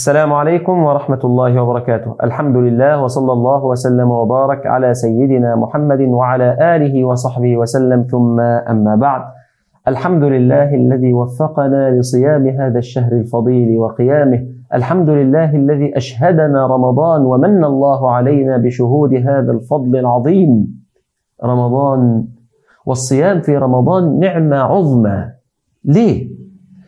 السلام عليكم ورحمة الله وبركاته الحمد لله وصلى الله وسلم وبارك على سيدنا محمد وعلى آله وصحبه وسلم ثم أما بعد الحمد لله الذي وفقنا لصيام هذا الشهر الفضيل وقيامه الحمد لله الذي أشهدنا رمضان ومن الله علينا بشهود هذا الفضل العظيم رمضان والصيام في رمضان نعمة عظمى ليه؟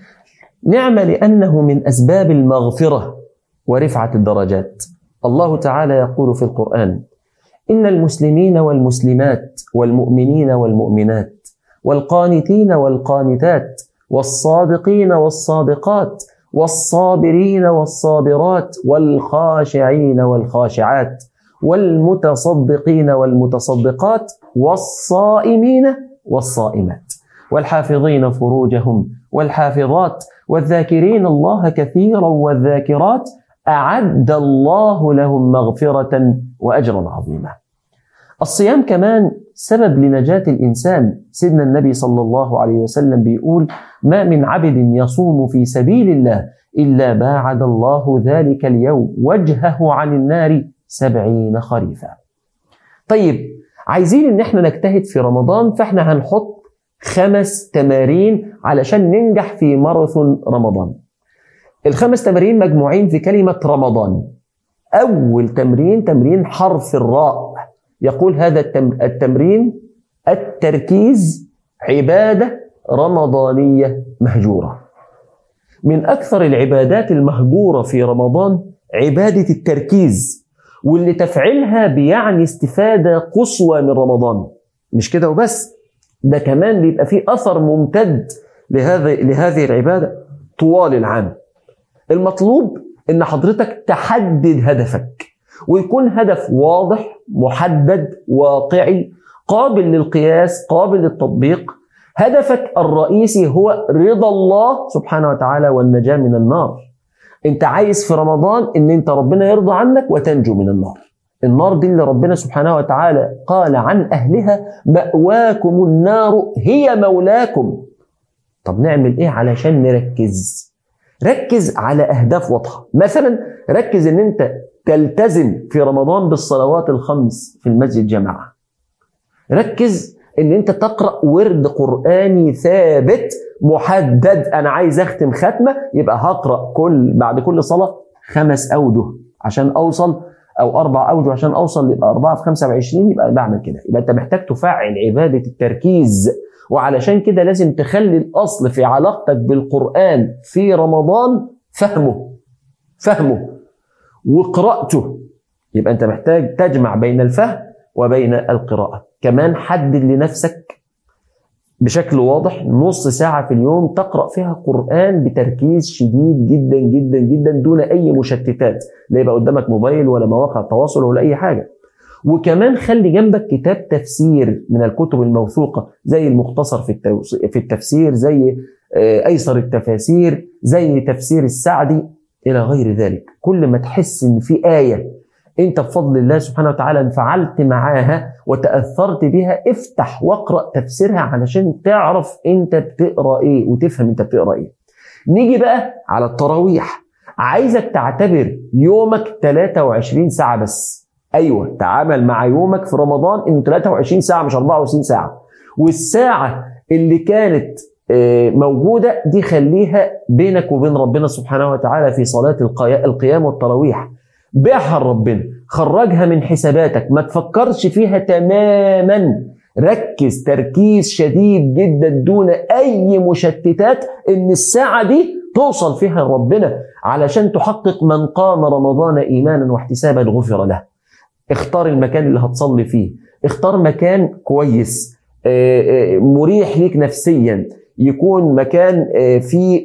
نعمة لأنه من أسباب المغفرة ورفعة الدرجات الله تعالى يقول في القرآن إن المسلمين والمسلمات والمؤمنين والمؤمنات والقانتين والقانتات والصادقين والصادقات والصابرين والصابرات والخاشعين والخاشعات والمتصدقين والمتصدقات والصائمين والصائمات والحافظين فروجهم والحافظات والذاكرين الله كثيرا والذاكرات اعد الله لهم مغفره واجرا عظيما. الصيام كمان سبب لنجاه الانسان، سيدنا النبي صلى الله عليه وسلم بيقول: ما من عبد يصوم في سبيل الله الا باعد الله ذلك اليوم وجهه عن النار سبعين خريفا. طيب عايزين ان احنا نجتهد في رمضان فاحنا هنحط خمس تمارين علشان ننجح في ماراثون رمضان. الخمس تمارين مجموعين في كلمة رمضان. أول تمرين تمرين حرف الراء. يقول هذا التمرين التركيز عبادة رمضانية مهجورة. من أكثر العبادات المهجورة في رمضان عبادة التركيز واللي تفعيلها بيعني استفادة قصوى من رمضان. مش كده وبس ده كمان بيبقى فيه اثر ممتد لهذه لهذه العباده طوال العام. المطلوب ان حضرتك تحدد هدفك ويكون هدف واضح محدد واقعي قابل للقياس قابل للتطبيق هدفك الرئيسي هو رضا الله سبحانه وتعالى والنجاه من النار. انت عايز في رمضان ان انت ربنا يرضى عنك وتنجو من النار. النار دي اللي ربنا سبحانه وتعالى قال عن أهلها مأواكم النار هي مولاكم طب نعمل إيه علشان نركز ركز على أهداف واضحة مثلا ركز إن أنت تلتزم في رمضان بالصلوات الخمس في المسجد جماعة ركز ان انت تقرا ورد قراني ثابت محدد انا عايز اختم ختمه يبقى هقرا كل بعد كل صلاه خمس اوجه عشان اوصل او اربع اوجه عشان اوصل يبقى 4 في 25 يبقى بعمل كده يبقى انت محتاج تفعل عباده التركيز وعلشان كده لازم تخلي الاصل في علاقتك بالقران في رمضان فهمه فهمه وقراءته يبقى انت محتاج تجمع بين الفهم وبين القراءه كمان حدد لنفسك بشكل واضح نص ساعة في اليوم تقرأ فيها قرآن بتركيز شديد جدا جدا جدا دون أي مشتتات لا يبقى قدامك موبايل ولا مواقع تواصل ولا أي حاجة وكمان خلي جنبك كتاب تفسير من الكتب الموثوقة زي المختصر في في التفسير زي أيسر التفاسير زي تفسير السعدي إلى غير ذلك كل ما تحس إن في آية انت بفضل الله سبحانه وتعالى انفعلت معاها وتاثرت بها افتح واقرا تفسيرها علشان تعرف انت بتقرا ايه وتفهم انت بتقرا ايه نيجي بقى على التراويح عايزك تعتبر يومك 23 ساعه بس ايوه تعامل مع يومك في رمضان انه 23 ساعه مش 24 ساعه والساعه اللي كانت موجوده دي خليها بينك وبين ربنا سبحانه وتعالى في صلاه القيام والتراويح بيعها لربنا خرجها من حساباتك ما تفكرش فيها تماما ركز تركيز شديد جدا دون اي مشتتات ان الساعه دي توصل فيها لربنا علشان تحقق من قام رمضان ايمانا واحتسابا غفر له اختار المكان اللي هتصلي فيه اختار مكان كويس مريح ليك نفسيا يكون مكان فيه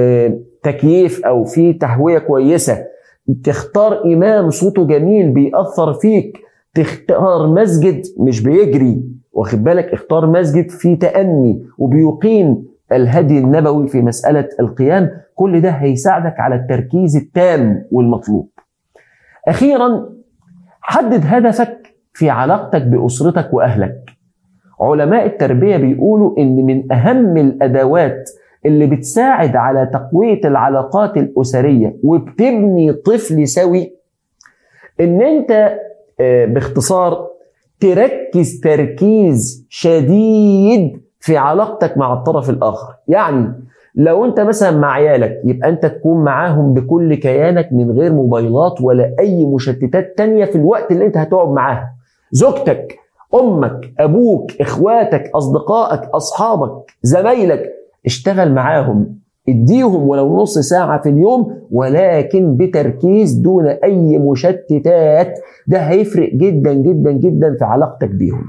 تكييف او فيه تهويه كويسه تختار إمام صوته جميل بيأثر فيك تختار مسجد مش بيجري واخد بالك اختار مسجد فيه تأني وبيقيم الهدي النبوي في مسألة القيام كل ده هيساعدك على التركيز التام والمطلوب أخيرا حدد هدفك في علاقتك بأسرتك وأهلك علماء التربية بيقولوا إن من أهم الأدوات اللي بتساعد على تقوية العلاقات الأسرية وبتبني طفل سوي إن أنت آه، باختصار تركز تركيز شديد في علاقتك مع الطرف الآخر يعني لو انت مثلا مع عيالك يبقى انت تكون معاهم بكل كيانك من غير موبايلات ولا اي مشتتات تانية في الوقت اللي انت هتقعد معاها زوجتك امك ابوك اخواتك اصدقائك اصحابك زمايلك اشتغل معاهم اديهم ولو نص ساعة في اليوم ولكن بتركيز دون أي مشتتات ده هيفرق جدا جدا جدا في علاقتك بيهم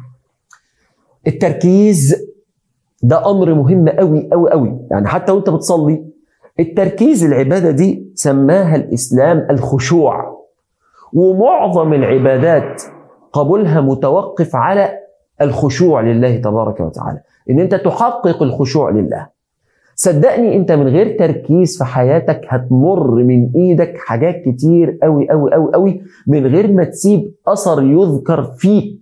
التركيز ده أمر مهم قوي قوي قوي يعني حتى وانت بتصلي التركيز العبادة دي سماها الإسلام الخشوع ومعظم العبادات قبولها متوقف على الخشوع لله تبارك وتعالى ان انت تحقق الخشوع لله صدقني انت من غير تركيز في حياتك هتمر من ايدك حاجات كتير قوي قوي قوي قوي من غير ما تسيب اثر يذكر فيك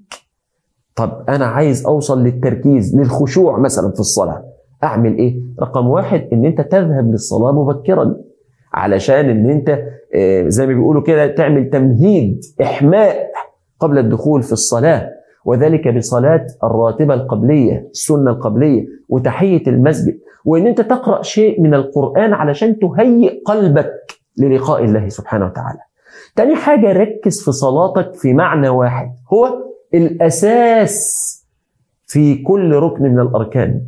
طب انا عايز اوصل للتركيز للخشوع مثلا في الصلاه اعمل ايه رقم واحد ان انت تذهب للصلاه مبكرا علشان ان انت آه، زي ما بيقولوا كده تعمل تمهيد احماء قبل الدخول في الصلاه وذلك بصلاه الراتبه القبليه السنه القبليه وتحيه المسجد وان انت تقرا شيء من القران علشان تهيئ قلبك للقاء الله سبحانه وتعالى تاني حاجه ركز في صلاتك في معنى واحد هو الاساس في كل ركن من الاركان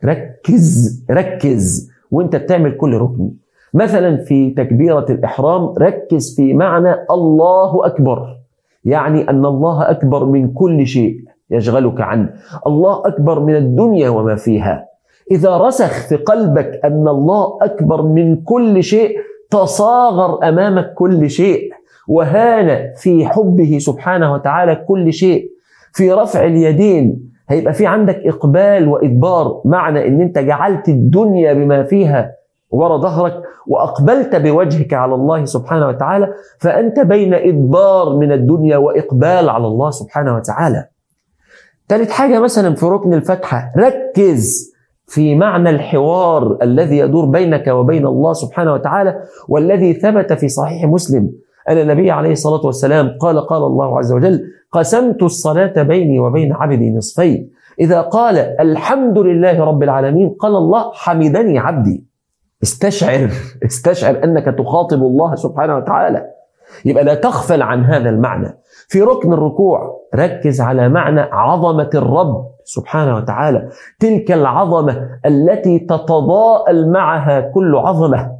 ركز ركز وانت بتعمل كل ركن مثلا في تكبيره الاحرام ركز في معنى الله اكبر يعني ان الله اكبر من كل شيء يشغلك عنه الله اكبر من الدنيا وما فيها اذا رسخ في قلبك ان الله اكبر من كل شيء تصاغر امامك كل شيء وهان في حبه سبحانه وتعالى كل شيء في رفع اليدين هيبقى في عندك اقبال وادبار معنى ان انت جعلت الدنيا بما فيها ورا ظهرك واقبلت بوجهك على الله سبحانه وتعالى فانت بين ادبار من الدنيا واقبال على الله سبحانه وتعالى. ثالث حاجه مثلا في ركن الفتحه ركز في معنى الحوار الذي يدور بينك وبين الله سبحانه وتعالى والذي ثبت في صحيح مسلم أن النبي عليه الصلاة والسلام قال قال الله عز وجل قسمت الصلاة بيني وبين عبدي نصفين إذا قال الحمد لله رب العالمين قال الله حمدني عبدي استشعر استشعر أنك تخاطب الله سبحانه وتعالى يبقى لا تغفل عن هذا المعنى في ركن الركوع ركز على معنى عظمة الرب سبحانه وتعالى تلك العظمة التي تتضاءل معها كل عظمة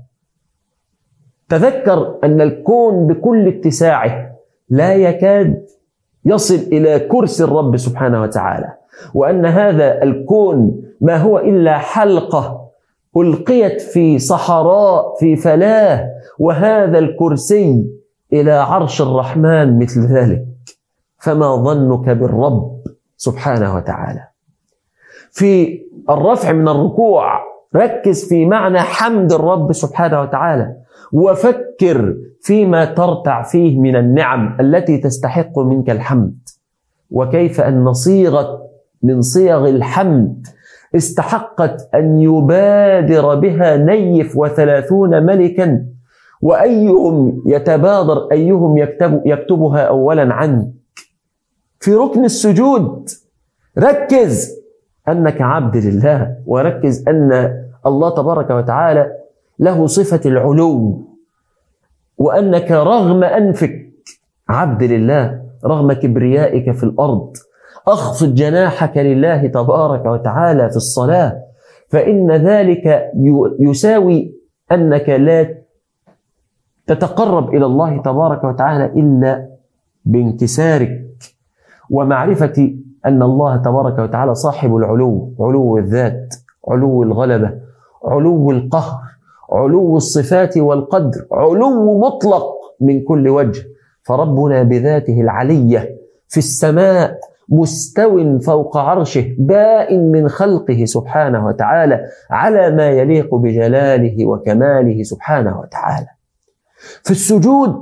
تذكر أن الكون بكل اتساعه لا يكاد يصل إلى كرسي الرب سبحانه وتعالى وأن هذا الكون ما هو إلا حلقة ألقيت في صحراء في فلاة وهذا الكرسي إلى عرش الرحمن مثل ذلك فما ظنك بالرب سبحانه وتعالى في الرفع من الركوع ركز في معنى حمد الرب سبحانه وتعالى وفكر فيما ترتع فيه من النعم التي تستحق منك الحمد وكيف ان صيغه من صيغ الحمد استحقت ان يبادر بها نيف وثلاثون ملكا وايهم يتبادر ايهم يكتب يكتبها اولا عنك في ركن السجود ركز انك عبد لله وركز ان الله تبارك وتعالى له صفه العلو وانك رغم انفك عبد لله رغم كبريائك في الارض اخفض جناحك لله تبارك وتعالى في الصلاه فان ذلك يساوي انك لا تتقرب الى الله تبارك وتعالى الا بانكسارك ومعرفه ان الله تبارك وتعالى صاحب العلو علو الذات علو الغلبه علو القهر علو الصفات والقدر علو مطلق من كل وجه فربنا بذاته العليه في السماء مستو فوق عرشه بائن من خلقه سبحانه وتعالى على ما يليق بجلاله وكماله سبحانه وتعالى في السجود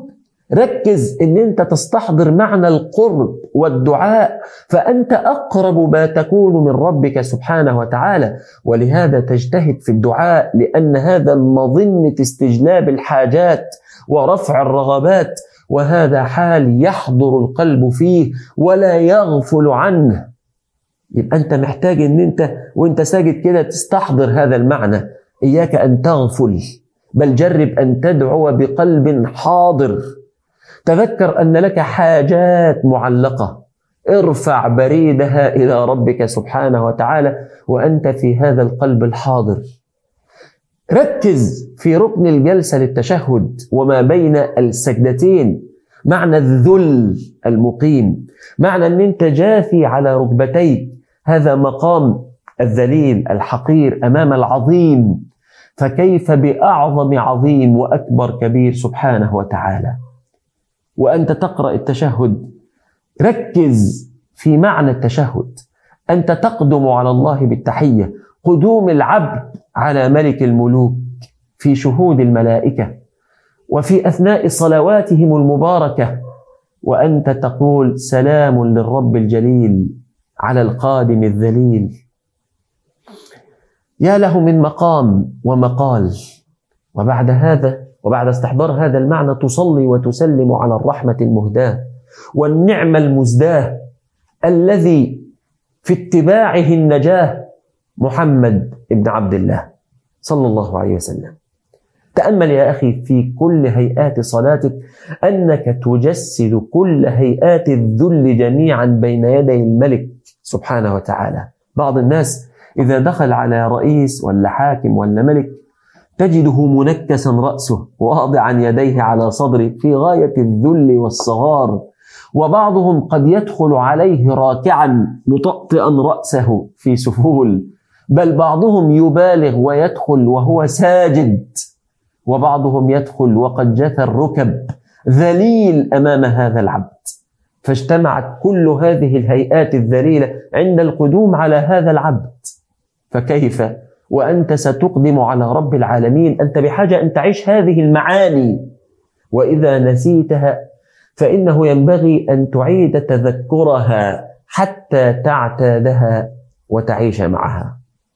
ركز ان انت تستحضر معنى القرب والدعاء فانت اقرب ما تكون من ربك سبحانه وتعالى ولهذا تجتهد في الدعاء لان هذا مظنه استجلاب الحاجات ورفع الرغبات وهذا حال يحضر القلب فيه ولا يغفل عنه يبقى انت محتاج ان انت وانت ساجد كده تستحضر هذا المعنى اياك ان تغفل بل جرب ان تدعو بقلب حاضر تذكر ان لك حاجات معلقه ارفع بريدها الى ربك سبحانه وتعالى وانت في هذا القلب الحاضر ركز في ركن الجلسه للتشهد وما بين السجدتين معنى الذل المقيم معنى ان انت جاثي على ركبتيك هذا مقام الذليل الحقير امام العظيم فكيف باعظم عظيم واكبر كبير سبحانه وتعالى وانت تقرا التشهد ركز في معنى التشهد انت تقدم على الله بالتحيه قدوم العبد على ملك الملوك في شهود الملائكه وفي اثناء صلواتهم المباركه وانت تقول سلام للرب الجليل على القادم الذليل يا له من مقام ومقال وبعد هذا وبعد استحضار هذا المعنى تصلي وتسلم على الرحمه المهداه والنعمه المزداه الذي في اتباعه النجاه محمد بن عبد الله صلى الله عليه وسلم تامل يا اخي في كل هيئات صلاتك انك تجسد كل هيئات الذل جميعا بين يدي الملك سبحانه وتعالى بعض الناس اذا دخل على رئيس ولا حاكم ولا ملك تجده منكسا راسه واضعا يديه على صدره في غايه الذل والصغار وبعضهم قد يدخل عليه راكعا مطأطئا رأسه في سفول بل بعضهم يبالغ ويدخل وهو ساجد وبعضهم يدخل وقد جثى الركب ذليل امام هذا العبد فاجتمعت كل هذه الهيئات الذليله عند القدوم على هذا العبد فكيف وانت ستقدم على رب العالمين انت بحاجه ان تعيش هذه المعاني واذا نسيتها فانه ينبغي ان تعيد تذكرها حتى تعتادها وتعيش معها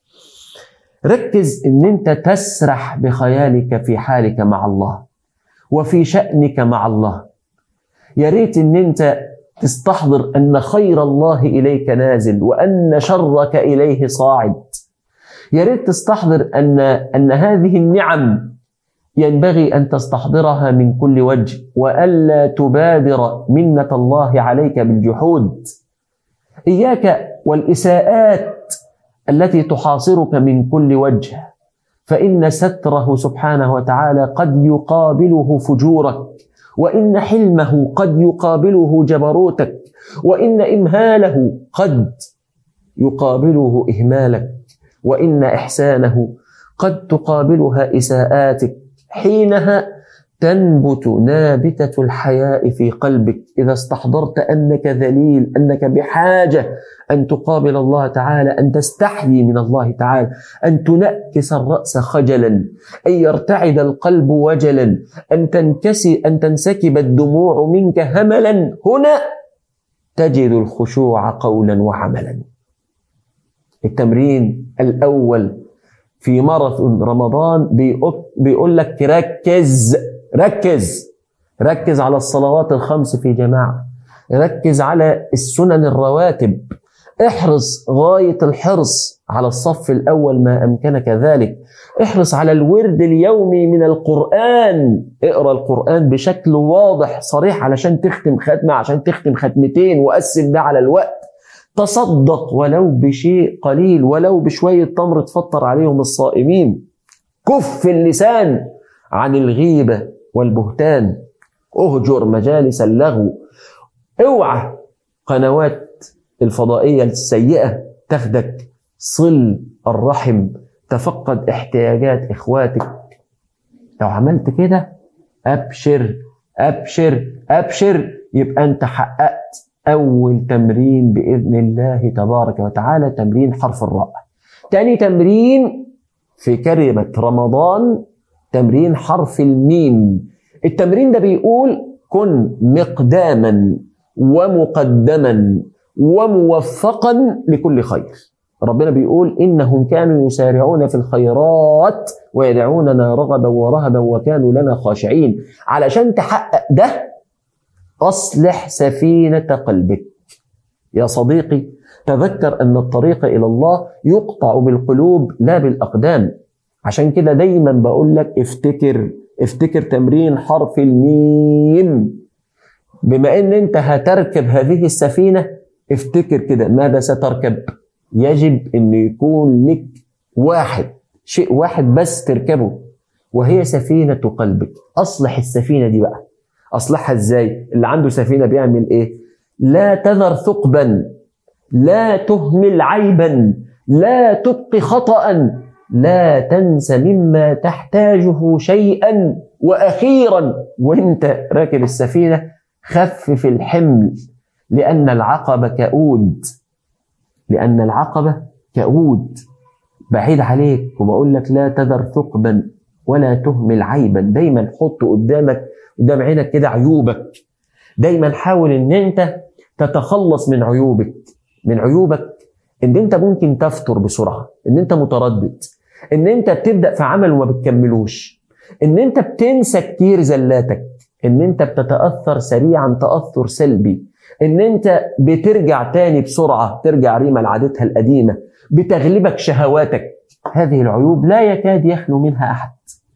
ركز ان انت تسرح بخيالك في حالك مع الله وفي شأنك مع الله يا ريت ان انت تستحضر ان خير الله اليك نازل وان شرك اليه صاعد يا ريت تستحضر ان ان هذه النعم ينبغي ان تستحضرها من كل وجه والا تبادر منه الله عليك بالجحود اياك والاساءات التي تحاصرك من كل وجه فان ستره سبحانه وتعالى قد يقابله فجورك وان حلمه قد يقابله جبروتك وان امهاله قد يقابله اهمالك وان احسانه قد تقابلها اساءاتك حينها تنبت نابته الحياء في قلبك اذا استحضرت انك ذليل انك بحاجه ان تقابل الله تعالى ان تستحيي من الله تعالى ان تنكس الراس خجلا ان يرتعد القلب وجلا ان تنكسي ان تنسكب الدموع منك هملا هنا تجد الخشوع قولا وعملا التمرين الاول في ماراثون رمضان بيقول لك ركز ركز ركز على الصلوات الخمس في جماعه ركز على السنن الرواتب احرص غايه الحرص على الصف الاول ما امكنك ذلك احرص على الورد اليومي من القران اقرا القران بشكل واضح صريح علشان تختم ختمه عشان تختم ختمتين وقسم ده على الوقت تصدق ولو بشيء قليل ولو بشويه تمر تفطر عليهم الصائمين كف اللسان عن الغيبه والبهتان اهجر مجالس اللغو اوعى قنوات الفضائية السيئة تاخدك صل الرحم تفقد احتياجات اخواتك لو عملت كده ابشر ابشر ابشر يبقى انت حققت اول تمرين باذن الله تبارك وتعالى تمرين حرف الراء تاني تمرين في كلمة رمضان تمرين حرف الميم التمرين ده بيقول كن مقداما ومقدما وموفقا لكل خير ربنا بيقول إنهم كانوا يسارعون في الخيرات ويدعوننا رغبا ورهبا وكانوا لنا خاشعين علشان تحقق ده أصلح سفينة قلبك يا صديقي تذكر أن الطريق إلى الله يقطع بالقلوب لا بالأقدام عشان كده دايما بقول لك افتكر افتكر تمرين حرف الميم بما ان انت هتركب هذه السفينه افتكر كده ماذا ستركب يجب ان يكون لك واحد شيء واحد بس تركبه وهي سفينه قلبك اصلح السفينه دي بقى اصلحها ازاي اللي عنده سفينه بيعمل ايه لا تذر ثقبا لا تهمل عيبا لا تبقي خطأ لا تنس مما تحتاجه شيئا واخيرا وانت راكب السفينه خفف الحمل لان العقبه كؤود لان العقبه كؤود بعيد عليك وبقول لك لا تذر ثقبا ولا تهمل عيبا دايما حط قدامك قدام عينك كده عيوبك دايما حاول ان انت تتخلص من عيوبك من عيوبك ان انت ممكن تفتر بسرعه ان انت متردد ان انت بتبدا في عمل وما بتكملوش ان انت بتنسى كتير زلاتك ان انت بتتاثر سريعا تاثر سلبي ان انت بترجع تاني بسرعه ترجع ريما لعادتها القديمه بتغلبك شهواتك هذه العيوب لا يكاد يخلو منها احد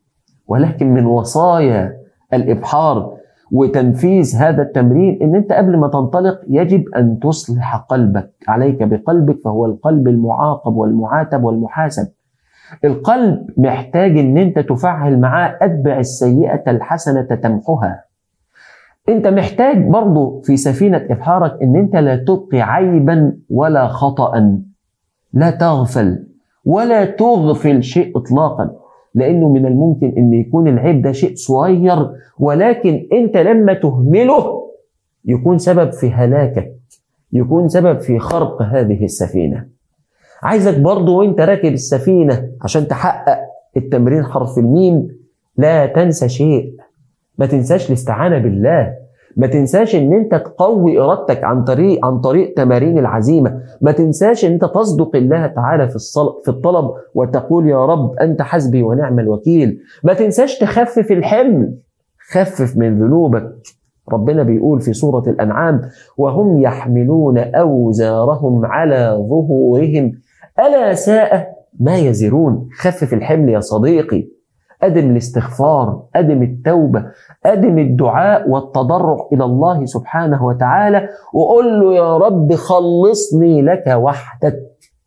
ولكن من وصايا الابحار وتنفيذ هذا التمرين ان انت قبل ما تنطلق يجب ان تصلح قلبك عليك بقلبك فهو القلب المعاقب والمعاتب والمحاسب القلب محتاج ان انت تفعل معاه اتبع السيئه الحسنه تمحها انت محتاج برضه في سفينه ابحارك ان انت لا تبقي عيبا ولا خطا لا تغفل ولا تغفل شيء اطلاقا لانه من الممكن ان يكون العيب ده شيء صغير ولكن انت لما تهمله يكون سبب في هلاكك يكون سبب في خرق هذه السفينه عايزك برضه وانت راكب السفينه عشان تحقق التمرين حرف الميم لا تنسى شيء ما تنساش الاستعانه بالله ما تنساش ان انت تقوي ارادتك عن طريق عن طريق تمارين العزيمه ما تنساش ان انت تصدق الله تعالى في الصل... في الطلب وتقول يا رب انت حسبي ونعم الوكيل ما تنساش تخفف الحمل خفف من ذنوبك ربنا بيقول في سورة الأنعام وهم يحملون أوزارهم على ظهورهم ألا ساء ما يزرون خفف الحمل يا صديقي أدم الاستغفار أدم التوبة أدم الدعاء والتضرع إلى الله سبحانه وتعالى وقل له يا رب خلصني لك وحدك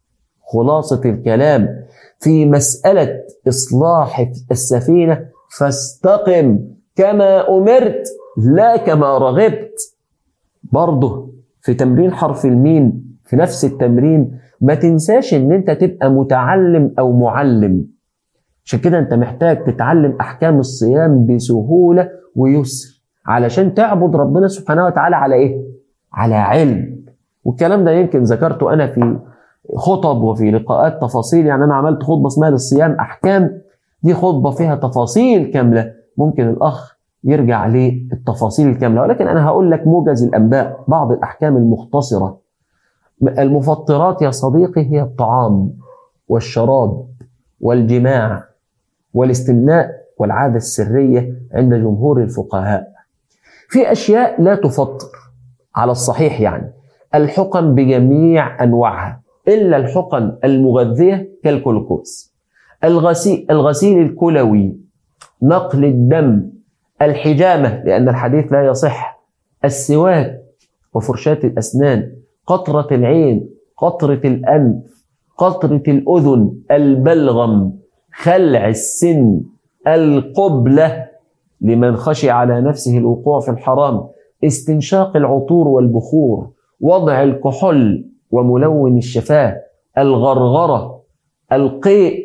خلاصة الكلام في مسألة إصلاح السفينة فاستقم كما أمرت لا كما رغبت برضه في تمرين حرف الميم في نفس التمرين ما تنساش ان انت تبقى متعلم او معلم عشان كده انت محتاج تتعلم احكام الصيام بسهوله ويسر علشان تعبد ربنا سبحانه وتعالى على ايه على علم والكلام ده يمكن ذكرته انا في خطب وفي لقاءات تفاصيل يعني انا عملت خطبه اسمها للصيام احكام دي خطبه فيها تفاصيل كامله ممكن الاخ يرجع للتفاصيل الكامله ولكن انا هقول لك موجز الانباء بعض الاحكام المختصره المفطرات يا صديقي هي الطعام والشراب والجماع والاستمناء والعادة السرية عند جمهور الفقهاء في أشياء لا تفطر على الصحيح يعني الحقن بجميع أنواعها إلا الحقن المغذية كالكلوكوز الغسيل, الغسيل الكلوي نقل الدم الحجامة لأن الحديث لا يصح السواك وفرشاة الأسنان قطرة العين قطرة الأنف قطرة الأذن البلغم خلع السن القبلة لمن خشي على نفسه الوقوع في الحرام استنشاق العطور والبخور وضع الكحول وملون الشفاه الغرغرة القيء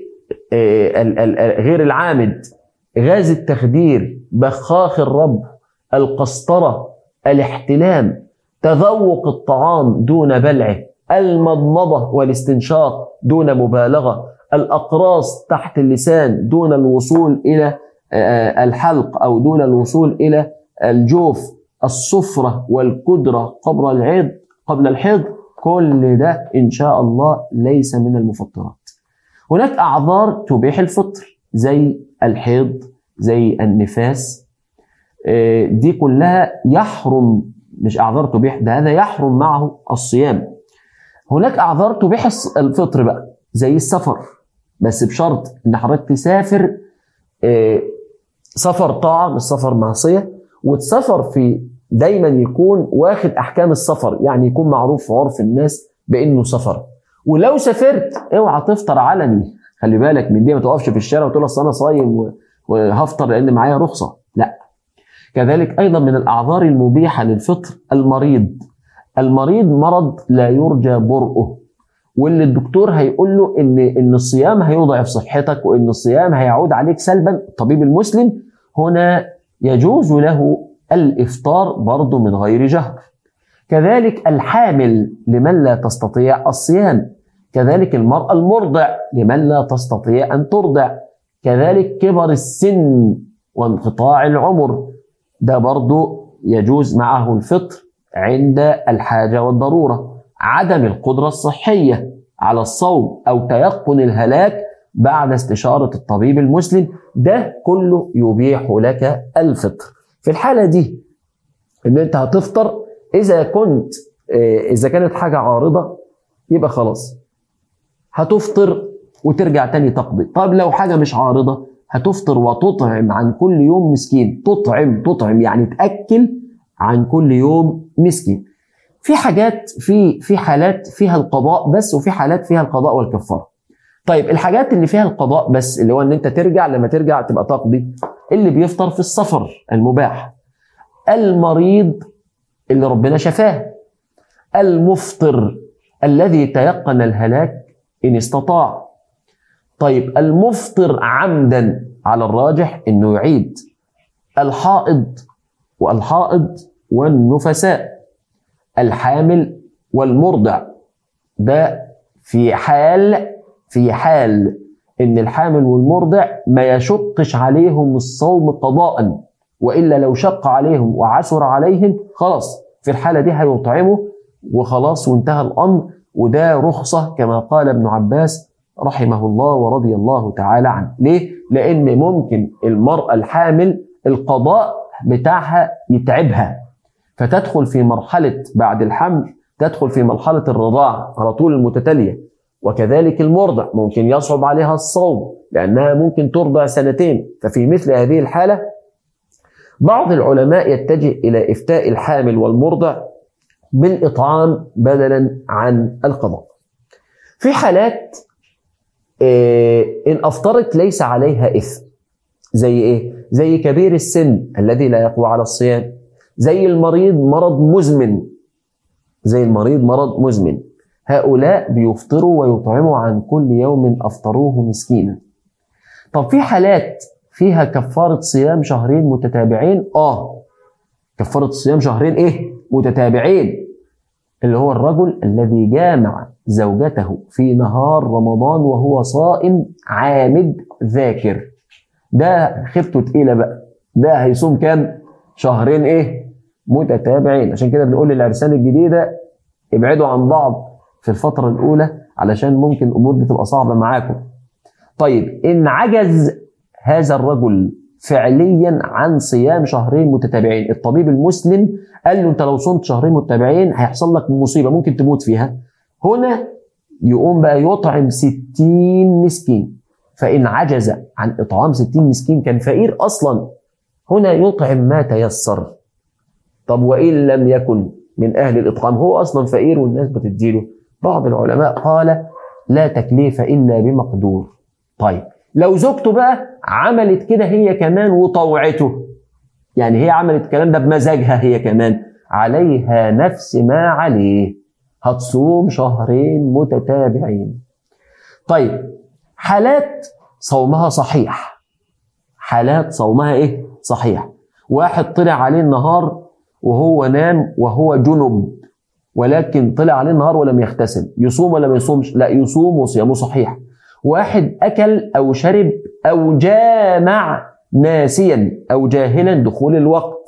غير العامد غاز التخدير بخاخ الرب القسطرة الاحتلام تذوق الطعام دون بلعه المضمضة والاستنشاق دون مبالغة الأقراص تحت اللسان دون الوصول إلى الحلق أو دون الوصول إلى الجوف الصفرة والكدرة قبل العيد قبل الحيض كل ده إن شاء الله ليس من المفطرات هناك أعذار تبيح الفطر زي الحيض زي النفاس آه، دي كلها يحرم مش أعذار تبيح ده هذا يحرم معه الصيام هناك أعذار تبيح الفطر بقى زي السفر بس بشرط إن حضرتك تسافر آه، سفر طاعة مش سفر معصية والسفر في دايما يكون واخد احكام السفر يعني يكون معروف في عرف الناس بانه سفر ولو سافرت اوعى تفطر علني خلي بالك من دي ما تقفش في الشارع وتقول اصل انا صايم وهفطر لان معايا رخصه لا كذلك ايضا من الاعذار المبيحه للفطر المريض المريض مرض لا يرجى برؤه واللي الدكتور هيقول له ان ان الصيام هيضعف صحتك وان الصيام هيعود عليك سلبا الطبيب المسلم هنا يجوز له الافطار برضه من غير جهر كذلك الحامل لمن لا تستطيع الصيام كذلك المرأة المرضع لمن لا تستطيع أن ترضع كذلك كبر السن وانقطاع العمر ده برضه يجوز معه الفطر عند الحاجة والضرورة عدم القدرة الصحية على الصوم أو تيقن الهلاك بعد استشارة الطبيب المسلم ده كله يبيح لك الفطر في الحالة دي ان انت هتفطر اذا كنت اذا كانت حاجة عارضة يبقى خلاص هتفطر وترجع تاني تقضي طب لو حاجة مش عارضة هتفطر وتطعم عن كل يوم مسكين تطعم تطعم يعني تأكل عن كل يوم مسكين في حاجات في في حالات فيها القضاء بس وفي حالات فيها القضاء والكفاره طيب الحاجات اللي فيها القضاء بس اللي هو ان انت ترجع لما ترجع تبقى تقضي اللي بيفطر في السفر المباح المريض اللي ربنا شفاه المفطر الذي تيقن الهلاك ان استطاع طيب المفطر عمدا على الراجح انه يعيد الحائض والحائض والنفساء الحامل والمرضع ده في حال في حال ان الحامل والمرضع ما يشقش عليهم الصوم قضاء والا لو شق عليهم وعسر عليهم خلاص في الحاله دي هيطعموا وخلاص وانتهى الامر وده رخصه كما قال ابن عباس رحمه الله ورضي الله تعالى عنه ليه لان ممكن المراه الحامل القضاء بتاعها يتعبها فتدخل في مرحله بعد الحمل تدخل في مرحله الرضاعه على طول المتتاليه وكذلك المرضع ممكن يصعب عليها الصوم لأنها ممكن ترضع سنتين ففي مثل هذه الحالة بعض العلماء يتجه إلى إفتاء الحامل والمرضع بالإطعام بدلا عن القضاء في حالات إن أفطرت ليس عليها إثم زي إيه؟ زي كبير السن الذي لا يقوى على الصيام زي المريض مرض مزمن زي المريض مرض مزمن هؤلاء بيفطروا ويطعموا عن كل يوم افطروه مسكينا. طب في حالات فيها كفارة صيام شهرين متتابعين؟ اه. كفارة صيام شهرين ايه؟ متتابعين. اللي هو الرجل الذي جامع زوجته في نهار رمضان وهو صائم عامد ذاكر. ده خفته تقيلة بقى. ده هيصوم كام؟ شهرين ايه؟ متتابعين. عشان كده بنقول للعرسان الجديدة ابعدوا عن بعض في الفترة الأولى علشان ممكن الأمور دي تبقى صعبة معاكم. طيب إن عجز هذا الرجل فعليا عن صيام شهرين متتابعين، الطبيب المسلم قال له أنت لو صمت شهرين متتابعين هيحصل لك مصيبة ممكن تموت فيها. هنا يقوم بقى يطعم 60 مسكين. فإن عجز عن إطعام 60 مسكين كان فقير أصلا هنا يطعم ما تيسر. طب وإن لم يكن من أهل الإطعام هو أصلا فقير والناس بتديله بعض العلماء قال لا تكليف الا بمقدور طيب لو زوجته بقى عملت كده هي كمان وطوعته يعني هي عملت الكلام ده بمزاجها هي كمان عليها نفس ما عليه هتصوم شهرين متتابعين طيب حالات صومها صحيح حالات صومها ايه صحيح واحد طلع عليه النهار وهو نام وهو جنب ولكن طلع عليه النهار ولم يغتسل يصوم ولا ما يصومش لا يصوم وصيامه صحيح واحد اكل او شرب او جامع ناسيا او جاهلا دخول الوقت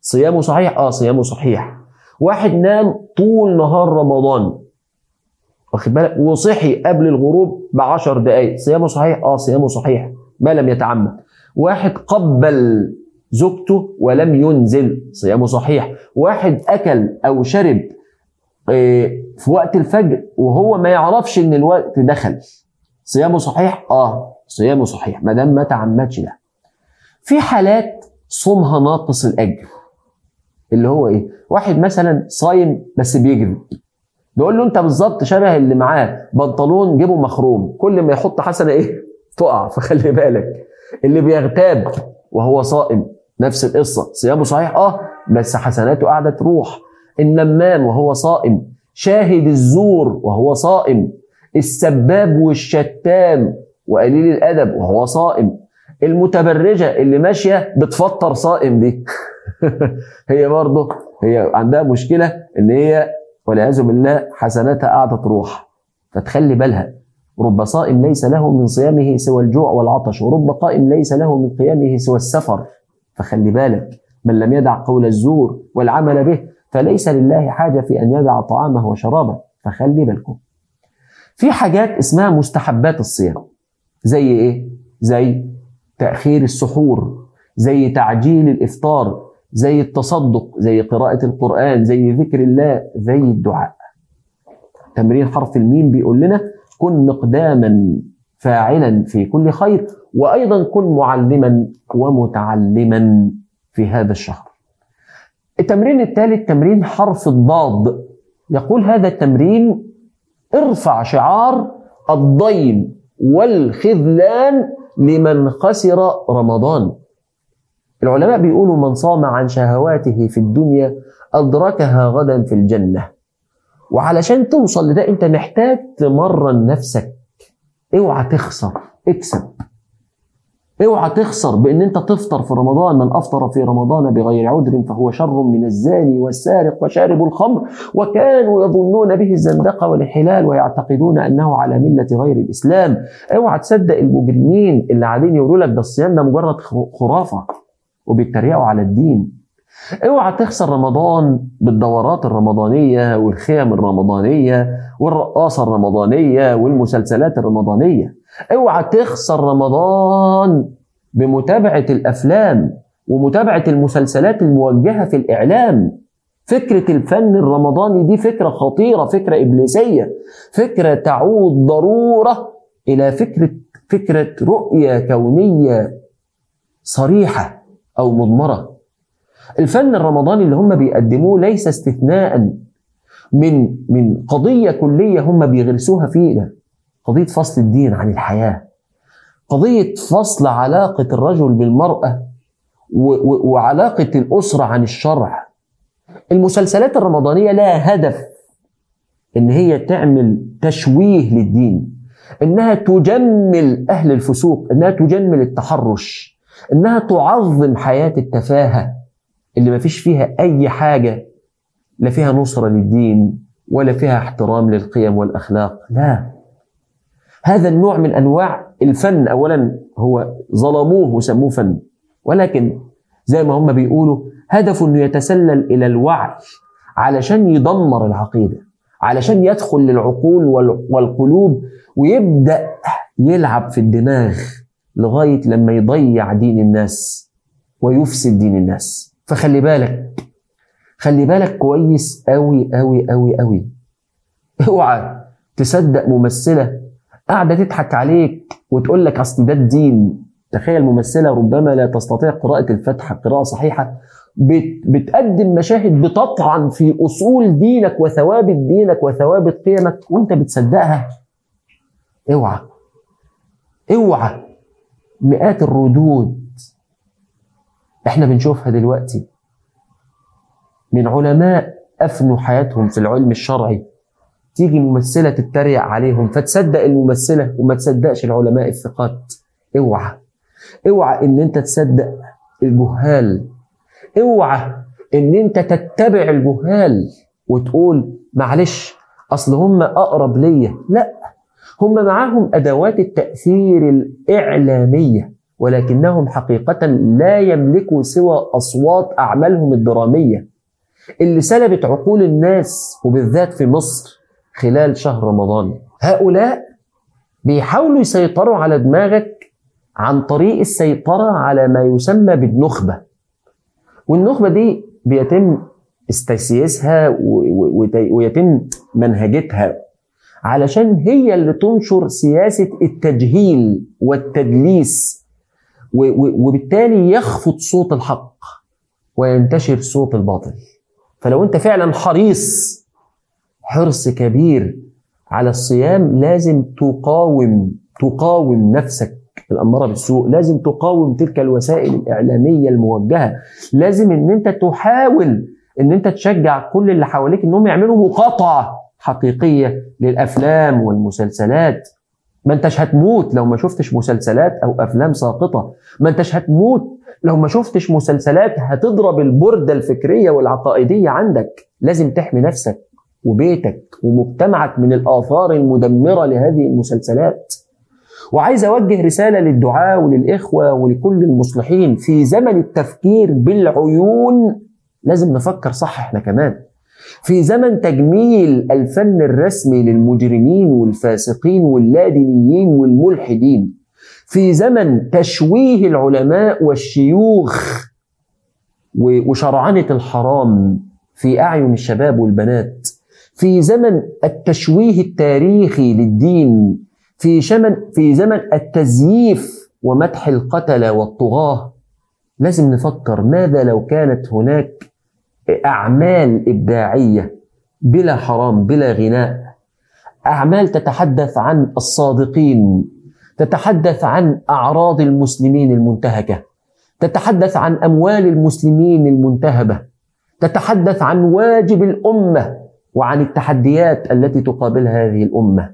صيامه صحيح اه صيامه صحيح واحد نام طول نهار رمضان واخد بالك وصحي قبل الغروب ب 10 دقائق صيامه صحيح اه صيامه صحيح ما لم يتعمد واحد قبل زوجته ولم ينزل صيامه صحيح واحد اكل او شرب آه، في وقت الفجر وهو ما يعرفش ان الوقت دخل صيامه صحيح اه صيامه صحيح ما دام ما تعمدش ده في حالات صومها ناقص الاجر اللي هو ايه واحد مثلا صايم بس بيكذب بيقول له انت بالظبط شبه اللي معاه بنطلون جيبه مخروم كل ما يحط حسنه ايه تقع فخلي بالك اللي بيغتاب وهو صائم نفس القصه صيامه صحيح اه بس حسناته قاعده تروح النمام وهو صائم شاهد الزور وهو صائم السباب والشتام وقليل الادب وهو صائم المتبرجه اللي ماشيه بتفطر صائم دي هي برضه هي عندها مشكله ان هي والعياذ بالله حسناتها قاعده تروح فتخلي بالها رب صائم ليس له من صيامه سوى الجوع والعطش ورب قائم ليس له من قيامه سوى السفر فخلي بالك من لم يدع قول الزور والعمل به فليس لله حاجة في أن يدع طعامه وشرابه فخلي بالكم في حاجات اسمها مستحبات الصيام زي ايه زي تأخير السحور زي تعجيل الإفطار زي التصدق زي قراءة القرآن زي ذكر الله زي الدعاء تمرين حرف الميم بيقول لنا كن مقداما فاعلا في كل خير وأيضا كن معلما ومتعلما في هذا الشهر التمرين الثالث تمرين حرف الضاد يقول هذا التمرين ارفع شعار الضيم والخذلان لمن خسر رمضان العلماء بيقولوا من صام عن شهواته في الدنيا أدركها غدا في الجنة وعلشان توصل لده أنت محتاج تمرن نفسك اوعى تخسر اكسب اوعى تخسر بان انت تفطر في رمضان من افطر في رمضان بغير عذر فهو شر من الزاني والسارق وشارب الخمر وكانوا يظنون به الزندقه والانحلال ويعتقدون انه على مله غير الاسلام اوعى تصدق المجرمين اللي قاعدين يقولوا لك ده الصيام ده مجرد خرافه وبيتريقوا على الدين اوعى تخسر رمضان بالدورات الرمضانيه والخيم الرمضانيه والرقاصه الرمضانيه والمسلسلات الرمضانيه اوعى تخسر رمضان بمتابعه الافلام ومتابعه المسلسلات الموجهه في الاعلام فكره الفن الرمضاني دي فكره خطيره فكره ابليسيه فكره تعود ضروره الى فكره فكره رؤيه كونيه صريحه او مضمره الفن الرمضاني اللي هم بيقدموه ليس استثناء من من قضيه كليه هم بيغرسوها فينا قضيه فصل الدين عن الحياه قضيه فصل علاقه الرجل بالمراه وعلاقه الاسره عن الشرع المسلسلات الرمضانيه لها هدف ان هي تعمل تشويه للدين انها تجمل اهل الفسوق انها تجمل التحرش انها تعظم حياه التفاهه اللي ما فيش فيها اي حاجه لا فيها نصره للدين ولا فيها احترام للقيم والاخلاق لا هذا النوع من انواع الفن اولا هو ظلموه وسموه فن ولكن زي ما هم بيقولوا هدفه انه يتسلل الى الوعي علشان يدمر العقيده علشان يدخل للعقول والقلوب ويبدا يلعب في الدماغ لغايه لما يضيع دين الناس ويفسد دين الناس فخلي بالك خلي بالك كويس قوي قوي قوي قوي اوعى تصدق ممثله قاعده تضحك عليك وتقول لك اصل ده الدين تخيل ممثله ربما لا تستطيع قراءه الفاتحه قراءه صحيحه بتقدم مشاهد بتطعن في اصول دينك وثوابت دينك وثوابت قيمك وانت بتصدقها اوعى اوعى مئات الردود احنا بنشوفها دلوقتي من علماء افنوا حياتهم في العلم الشرعي تيجي ممثلة تتريق عليهم فتصدق الممثلة وما تصدقش العلماء الثقات اوعى اوعى ان انت تصدق الجهال اوعى ان انت تتبع الجهال وتقول معلش اصل هم اقرب ليا لا هم معاهم ادوات التاثير الاعلاميه ولكنهم حقيقة لا يملكوا سوى أصوات أعمالهم الدرامية اللي سلبت عقول الناس وبالذات في مصر خلال شهر رمضان هؤلاء بيحاولوا يسيطروا على دماغك عن طريق السيطرة على ما يسمى بالنخبة والنخبة دي بيتم استسياسها ويتم منهجتها علشان هي اللي تنشر سياسة التجهيل والتدليس وبالتالي يخفض صوت الحق وينتشر صوت الباطل فلو انت فعلا حريص حرص كبير على الصيام لازم تقاوم تقاوم نفسك الأمارة بالسوء لازم تقاوم تلك الوسائل الإعلامية الموجهة لازم ان انت تحاول ان انت تشجع كل اللي حواليك انهم يعملوا مقاطعة حقيقية للأفلام والمسلسلات ما انتش هتموت لو ما شفتش مسلسلات او افلام ساقطة ما انتش هتموت لو ما شفتش مسلسلات هتضرب البردة الفكرية والعقائدية عندك لازم تحمي نفسك وبيتك ومجتمعك من الآثار المدمرة لهذه المسلسلات وعايز أوجه رسالة للدعاء وللإخوة ولكل المصلحين في زمن التفكير بالعيون لازم نفكر صح احنا كمان في زمن تجميل الفن الرسمي للمجرمين والفاسقين واللادينيين والملحدين في زمن تشويه العلماء والشيوخ وشرعنة الحرام في أعين الشباب والبنات في زمن التشويه التاريخي للدين في شمن في زمن التزييف ومدح القتلة والطغاة لازم نفكر ماذا لو كانت هناك أعمال إبداعية بلا حرام بلا غناء أعمال تتحدث عن الصادقين تتحدث عن أعراض المسلمين المنتهكة تتحدث عن أموال المسلمين المنتهبة تتحدث عن واجب الأمة وعن التحديات التي تقابلها هذه الامه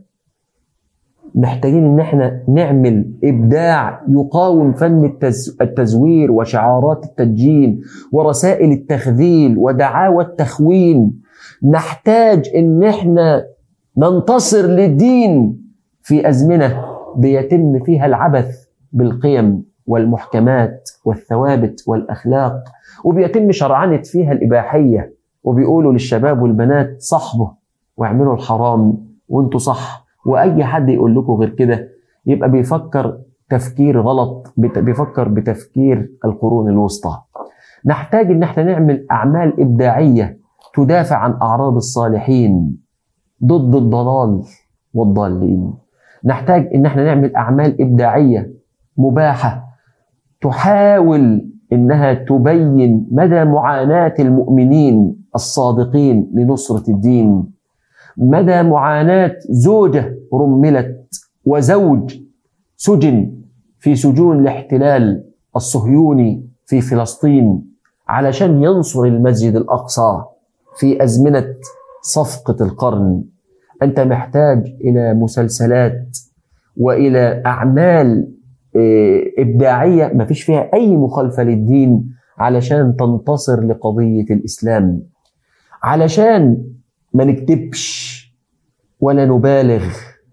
محتاجين ان احنا نعمل ابداع يقاوم فن التزوير وشعارات التدجين ورسائل التخذيل ودعاوى التخوين نحتاج ان احنا ننتصر للدين في ازمنه بيتم فيها العبث بالقيم والمحكمات والثوابت والاخلاق وبيتم شرعنه فيها الاباحيه وبيقولوا للشباب والبنات صاحبه واعملوا الحرام وانتوا صح واي حد يقول لكم غير كده يبقى بيفكر تفكير غلط بيفكر بتفكير القرون الوسطى نحتاج ان احنا نعمل اعمال ابداعيه تدافع عن اعراض الصالحين ضد الضلال والضالين نحتاج ان احنا نعمل اعمال ابداعيه مباحه تحاول انها تبين مدى معاناه المؤمنين الصادقين لنصرة الدين مدى معاناة زوجة رملت وزوج سجن في سجون الاحتلال الصهيوني في فلسطين علشان ينصر المسجد الأقصى في أزمنة صفقة القرن أنت محتاج إلى مسلسلات وإلى أعمال آه، إبداعية ما فيش فيها أي مخالفة للدين علشان تنتصر لقضية الإسلام علشان ما نكتبش ولا نبالغ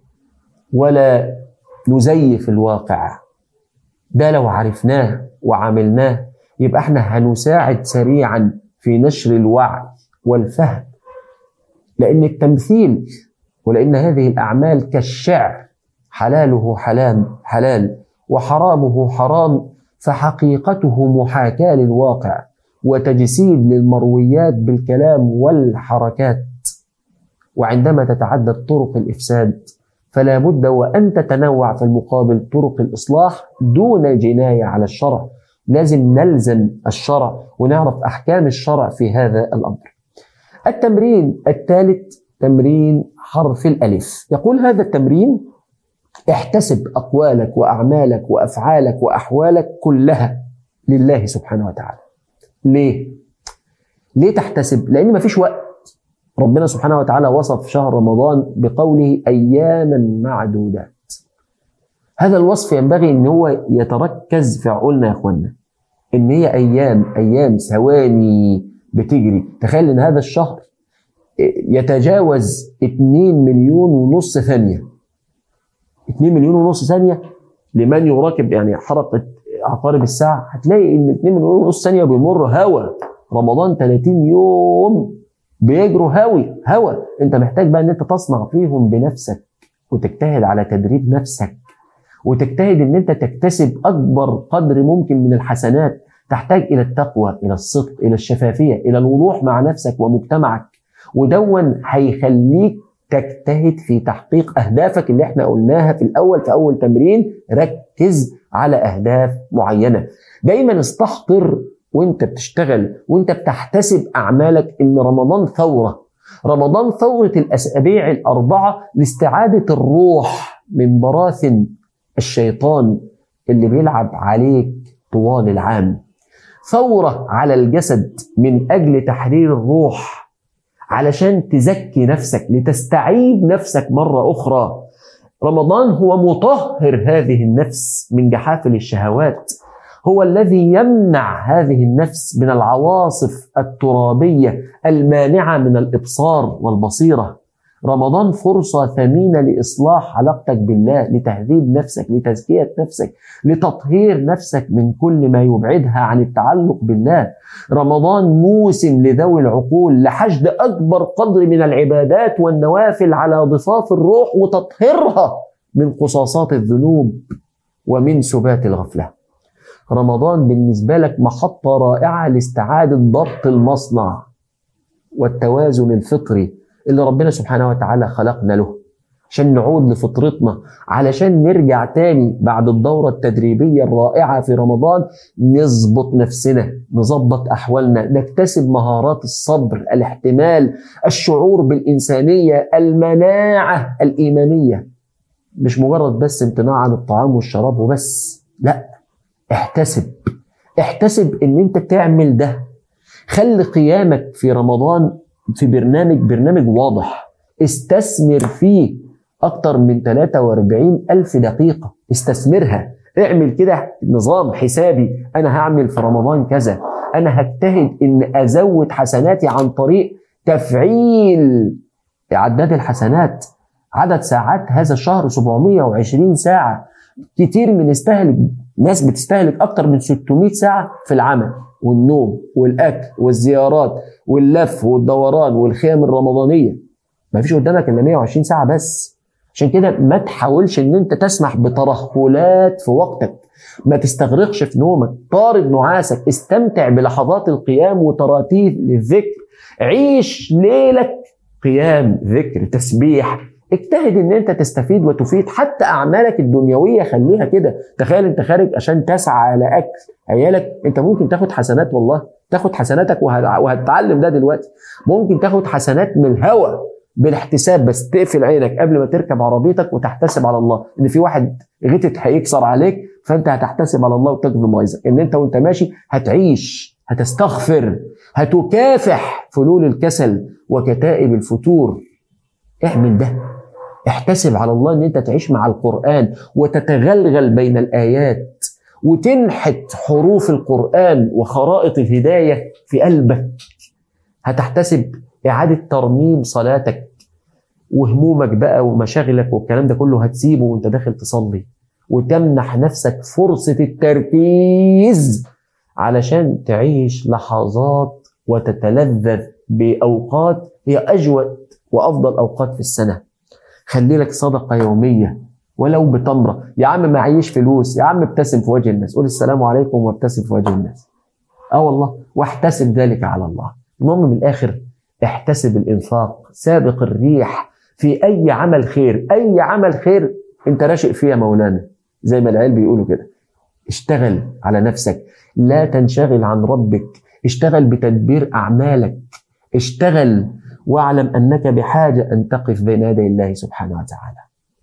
ولا نزيف الواقع ده لو عرفناه وعملناه يبقى احنا هنساعد سريعا في نشر الوعي والفهم لان التمثيل ولان هذه الاعمال كالشعر حلاله حلال حلال وحرامه حرام فحقيقته محاكاه للواقع وتجسيد للمرويات بالكلام والحركات وعندما تتعدد طرق الافساد فلا بد وان تتنوع في المقابل طرق الاصلاح دون جنايه على الشرع لازم نلزم الشرع ونعرف احكام الشرع في هذا الامر التمرين الثالث تمرين حرف الالف يقول هذا التمرين احتسب اقوالك واعمالك وافعالك واحوالك كلها لله سبحانه وتعالى ليه؟ ليه تحتسب؟ لأن مفيش وقت ربنا سبحانه وتعالى وصف شهر رمضان بقوله أياما معدودات هذا الوصف ينبغي ان هو يتركز في عقولنا يا اخوانا ان هي ايام ايام ثواني بتجري تخيل ان هذا الشهر يتجاوز 2 مليون ونص ثانيه 2 مليون ونص ثانيه لمن يراقب يعني حركه عقارب الساعه هتلاقي ان 2 مليون ونص ثانيه بيمر هوا رمضان 30 يوم بيجروا هوي هوا انت محتاج بقى ان انت تصنع فيهم بنفسك وتجتهد على تدريب نفسك وتجتهد ان انت تكتسب اكبر قدر ممكن من الحسنات تحتاج الى التقوى الى الصدق الى الشفافيه الى الوضوح مع نفسك ومجتمعك ودون هيخليك تجتهد في تحقيق اهدافك اللي احنا قلناها في الاول في اول تمرين ركز على اهداف معينه دايما استحضر وانت بتشتغل وانت بتحتسب اعمالك ان رمضان ثوره رمضان ثوره الاسابيع الاربعه لاستعاده الروح من براثن الشيطان اللي بيلعب عليك طوال العام ثوره على الجسد من اجل تحرير الروح علشان تزكي نفسك لتستعيد نفسك مره اخرى رمضان هو مطهر هذه النفس من جحافل الشهوات هو الذي يمنع هذه النفس من العواصف الترابيه المانعه من الابصار والبصيره رمضان فرصه ثمينه لاصلاح علاقتك بالله لتهذيب نفسك لتزكيه نفسك لتطهير نفسك من كل ما يبعدها عن التعلق بالله رمضان موسم لذوي العقول لحشد اكبر قدر من العبادات والنوافل على ضفاف الروح وتطهيرها من قصاصات الذنوب ومن سبات الغفله رمضان بالنسبة لك محطة رائعة لاستعادة ضبط المصنع والتوازن الفطري اللي ربنا سبحانه وتعالى خلقنا له عشان نعود لفطرتنا علشان نرجع تاني بعد الدورة التدريبية الرائعة في رمضان نظبط نفسنا نظبط أحوالنا نكتسب مهارات الصبر الاحتمال الشعور بالإنسانية المناعة الإيمانية مش مجرد بس امتناع عن الطعام والشراب وبس لا احتسب احتسب ان انت تعمل ده خلي قيامك في رمضان في برنامج برنامج واضح استثمر فيه اكتر من 43 الف دقيقة استثمرها اعمل كده نظام حسابي انا هعمل في رمضان كذا انا هجتهد ان ازود حسناتي عن طريق تفعيل عداد الحسنات عدد ساعات هذا الشهر 720 ساعة كتير من استهلك ناس بتستهلك اكتر من 600 ساعه في العمل والنوم والاكل والزيارات واللف والدوران والخيام الرمضانيه ما فيش قدامك الا 120 ساعه بس عشان كده ما تحاولش ان انت تسمح بترهلات في وقتك ما تستغرقش في نومك طارد نعاسك استمتع بلحظات القيام وتراتيب للذكر عيش ليلك قيام ذكر تسبيح اجتهد ان انت تستفيد وتفيد حتى اعمالك الدنيويه خليها كده تخيل انت خارج عشان تسعى على اكل عيالك انت ممكن تاخد حسنات والله تاخد حسناتك وهتتعلم ده دلوقتي ممكن تاخد حسنات من الهوى بالاحتساب بس تقفل عينك قبل ما تركب عربيتك وتحتسب على الله ان في واحد غتت هيكسر عليك فانت هتحتسب على الله وتقضي موايزك ان انت وانت ماشي هتعيش هتستغفر هتكافح فلول الكسل وكتائب الفتور اعمل ده احتسب على الله ان انت تعيش مع القرآن وتتغلغل بين الآيات وتنحت حروف القرآن وخرائط الهداية في قلبك هتحتسب إعادة ترميم صلاتك وهمومك بقى ومشاغلك والكلام ده كله هتسيبه وانت داخل تصلي وتمنح نفسك فرصة التركيز علشان تعيش لحظات وتتلذذ بأوقات هي أجود وأفضل أوقات في السنة خلي لك صدقة يومية ولو بتمرة يا عم معيش فلوس يا عم ابتسم في وجه الناس قول السلام عليكم وابتسم في وجه الناس اه والله واحتسب ذلك على الله المهم من الآخر احتسب الإنفاق سابق الريح في أي عمل خير أي عمل خير أنت راشق فيه يا مولانا زي ما العيال بيقولوا كده اشتغل على نفسك لا تنشغل عن ربك اشتغل بتدبير أعمالك اشتغل واعلم انك بحاجه ان تقف بين يدي الله سبحانه وتعالى.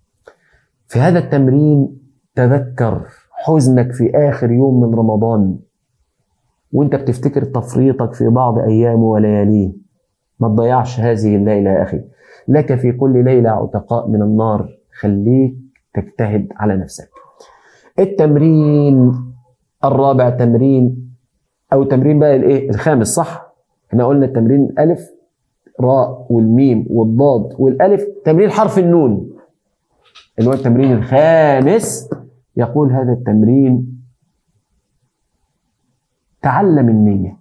في هذا التمرين تذكر حزنك في اخر يوم من رمضان وانت بتفتكر تفريطك في بعض ايامه ولياليه. ما تضيعش هذه الليله يا اخي. لك في كل ليله عتقاء من النار خليك تجتهد على نفسك. التمرين الرابع تمرين او تمرين بقى الايه الخامس صح احنا قلنا التمرين الالف راء والميم والضاد والالف تمرين حرف النون اللي هو التمرين الخامس يقول هذا التمرين تعلم النية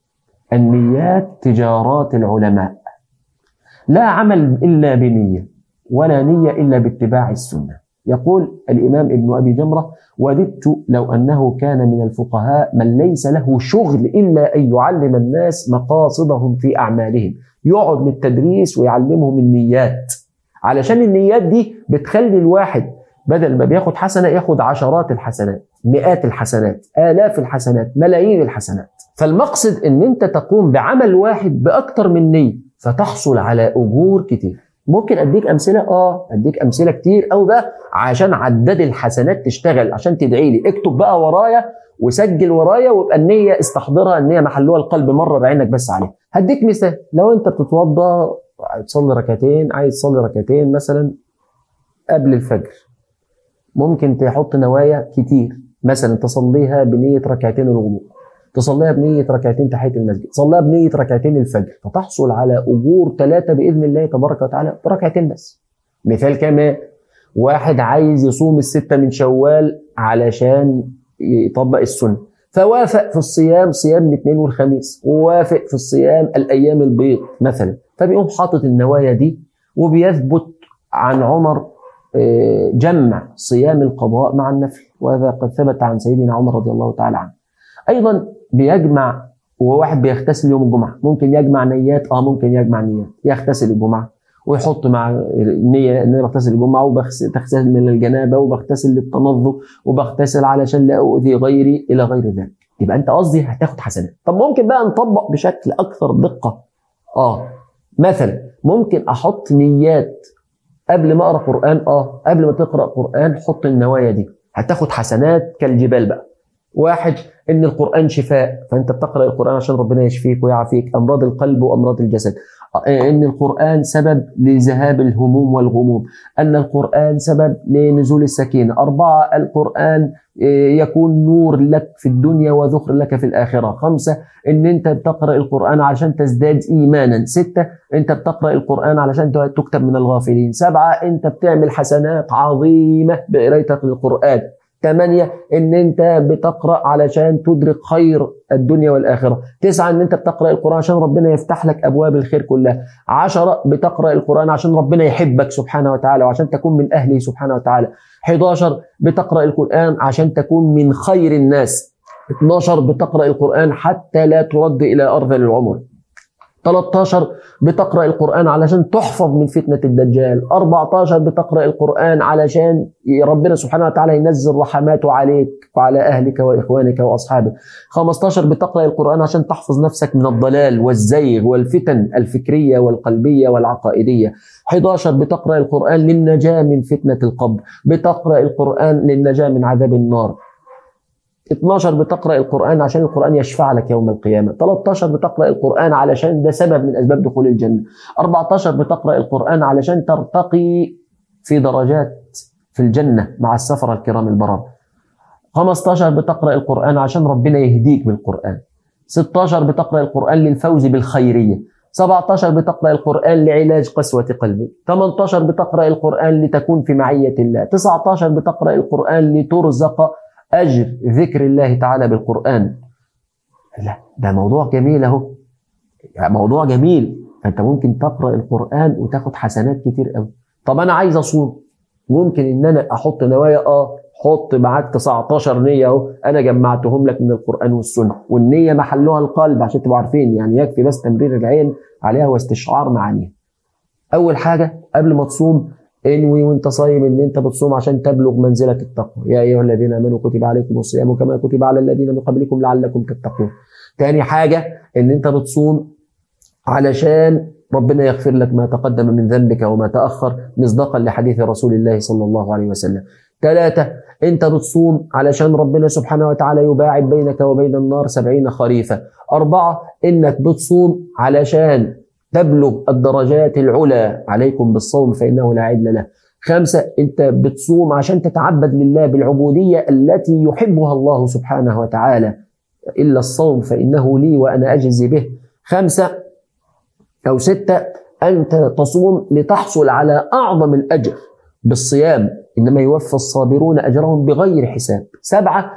النيات تجارات العلماء لا عمل إلا بنية ولا نية إلا باتباع السنة يقول الإمام ابن أبي جمرة وددت لو أنه كان من الفقهاء من ليس له شغل إلا أن يعلم الناس مقاصدهم في أعمالهم يقعد للتدريس ويعلمهم النيات علشان النيات دي بتخلي الواحد بدل ما بياخد حسنة ياخد عشرات الحسنات مئات الحسنات آلاف الحسنات ملايين الحسنات فالمقصد ان انت تقوم بعمل واحد بأكتر من نية فتحصل على أجور كتير ممكن اديك امثله اه اديك امثله كتير قوي بقى عشان عداد الحسنات تشتغل عشان تدعي لي اكتب بقى ورايا وسجل ورايا ويبقى النيه استحضرها النيه محلها القلب مره بعينك بس عليها هديك مثال لو انت بتتوضا تصلي ركعتين عايز تصلي ركعتين مثلا قبل الفجر ممكن تحط نوايا كتير مثلا تصليها بنيه ركعتين الوضوء تصليها بنية ركعتين تحية المسجد تصليها بنية ركعتين الفجر فتحصل على أجور ثلاثة بإذن الله تبارك وتعالى بركعتين بس مثال كمان واحد عايز يصوم الستة من شوال علشان يطبق السنة فوافق في الصيام صيام الاثنين والخميس ووافق في الصيام الأيام البيض مثلا فبيقوم حاطط النوايا دي وبيثبت عن عمر جمع صيام القضاء مع النفل وهذا قد ثبت عن سيدنا عمر رضي الله تعالى عنه ايضا بيجمع وواحد بيغتسل يوم الجمعه ممكن يجمع نيات اه ممكن يجمع نيات يغتسل الجمعه ويحط مع النية ان انا بغتسل الجمعه وبغتسل من الجنابه وبغتسل للتنظف وبغتسل علشان لا اؤذي غيري الى غير ذلك يبقى انت قصدي هتاخد حسنات طب ممكن بقى نطبق بشكل اكثر دقه اه مثلا ممكن احط نيات قبل ما اقرا قران اه قبل ما تقرا قران حط النوايا دي هتاخد حسنات كالجبال بقى واحد ان القران شفاء فانت بتقرا القران عشان ربنا يشفيك ويعافيك امراض القلب وامراض الجسد ان القران سبب لذهاب الهموم والغموم ان القران سبب لنزول السكينه اربعه القران يكون نور لك في الدنيا وذخر لك في الاخره خمسه ان انت بتقرا القران عشان تزداد ايمانا سته انت بتقرا القران علشان تكتب من الغافلين سبعه انت بتعمل حسنات عظيمه بقرايتك للقران ثمانية ان انت بتقرأ علشان تدرك خير الدنيا والآخرة تسعة ان انت بتقرأ القرآن عشان ربنا يفتح لك أبواب الخير كلها عشرة بتقرأ القرآن عشان ربنا يحبك سبحانه وتعالى وعشان تكون من أهله سبحانه وتعالى 11 بتقرأ القرآن عشان تكون من خير الناس 12 بتقرأ القرآن حتى لا ترد إلى أرذل العمر 13 بتقرأ القرآن علشان تحفظ من فتنة الدجال 14 بتقرأ القرآن علشان ربنا سبحانه وتعالى ينزل رحماته عليك وعلى أهلك وإخوانك وأصحابك 15 بتقرأ القرآن عشان تحفظ نفسك من الضلال والزيغ والفتن الفكرية والقلبية والعقائدية 11 بتقرأ القرآن للنجاة من فتنة القبر بتقرأ القرآن للنجاة من عذاب النار 12 بتقرا القران عشان القران يشفع لك يوم القيامه 13 بتقرا القران علشان ده سبب من اسباب دخول الجنه 14 بتقرا القران علشان ترتقي في درجات في الجنه مع السفره الكرام البرر 15 بتقرا القران عشان ربنا يهديك بالقران 16 بتقرا القران للفوز بالخيريه 17 بتقرا القران لعلاج قسوه قلبك 18 بتقرا القران لتكون في معيه الله 19 بتقرا القران لترزق أجر ذكر الله تعالى بالقرآن لا ده موضوع جميل أهو يعني موضوع جميل فأنت ممكن تقرأ القرآن وتاخد حسنات كتير قوي طب أنا عايز أصوم ممكن إن أنا أحط نوايا آه حط معاك 19 نية أهو أنا جمعتهم لك من القرآن والسنة والنية محلها القلب عشان تبقوا عارفين يعني يكفي بس تمرير العين عليها واستشعار معانيها أول حاجة قبل ما تصوم انوي وانت صايم ان انت بتصوم عشان تبلغ منزله التقوى يا ايها الذين امنوا كتب عليكم الصيام كما كتب على الذين من قبلكم لعلكم تتقون تاني حاجه ان انت بتصوم علشان ربنا يغفر لك ما تقدم من ذنبك وما تاخر مصداقا لحديث رسول الله صلى الله عليه وسلم ثلاثة أنت بتصوم علشان ربنا سبحانه وتعالى يباعد بينك وبين النار سبعين خريفة أربعة إنك بتصوم علشان تبلغ الدرجات العلى عليكم بالصوم فإنه لا عدل له خمسة أنت بتصوم عشان تتعبد لله بالعبودية التي يحبها الله سبحانه وتعالى إلا الصوم فإنه لي وأنا أجزي به خمسة أو ستة أنت تصوم لتحصل على أعظم الأجر بالصيام إنما يوفى الصابرون أجرهم بغير حساب سبعة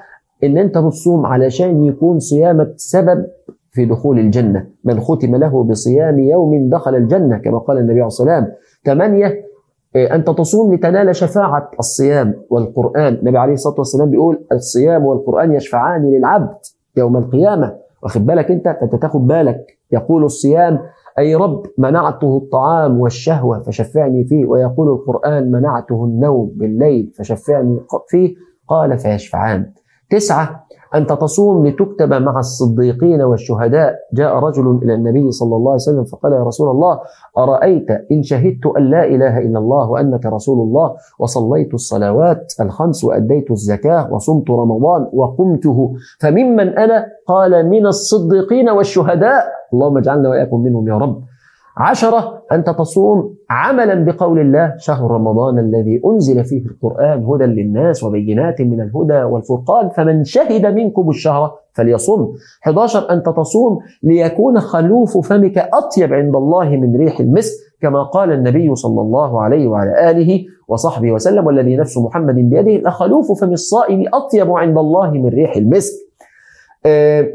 ان انت بتصوم علشان يكون صيامك سبب في دخول الجنة من ختم له بصيام يوم دخل الجنة كما قال النبي عليه الصلاة والسلام ثمانية أنت تصوم لتنال شفاعة الصيام والقرآن النبي عليه الصلاة والسلام بيقول الصيام والقرآن يشفعان للعبد يوم القيامة واخد بالك أنت فأنت تاخد بالك يقول الصيام أي رب منعته الطعام والشهوة فشفعني فيه ويقول القرآن منعته النوم بالليل فشفعني فيه قال فيشفعان تسعة أنت تصوم لتكتب مع الصديقين والشهداء جاء رجل إلى النبي صلى الله عليه وسلم فقال يا رسول الله أرأيت إن شهدت أن لا إله إلا الله وأنك رسول الله وصليت الصلوات الخمس وأديت الزكاة وصمت رمضان وقمته فممن أنا قال من الصديقين والشهداء اللهم اجعلنا وإياكم منهم يا رب عشرة أنت تصوم عملا بقول الله شهر رمضان الذي أنزل فيه القرآن هدى للناس وبينات من الهدى والفرقان فمن شهد منكم الشهر فليصم 11 أنت تصوم ليكون خلوف فمك أطيب عند الله من ريح المسك كما قال النبي صلى الله عليه وعلى آله وصحبه وسلم والذي نفس محمد بيده لخلوف فم الصائم أطيب عند الله من ريح المسك اه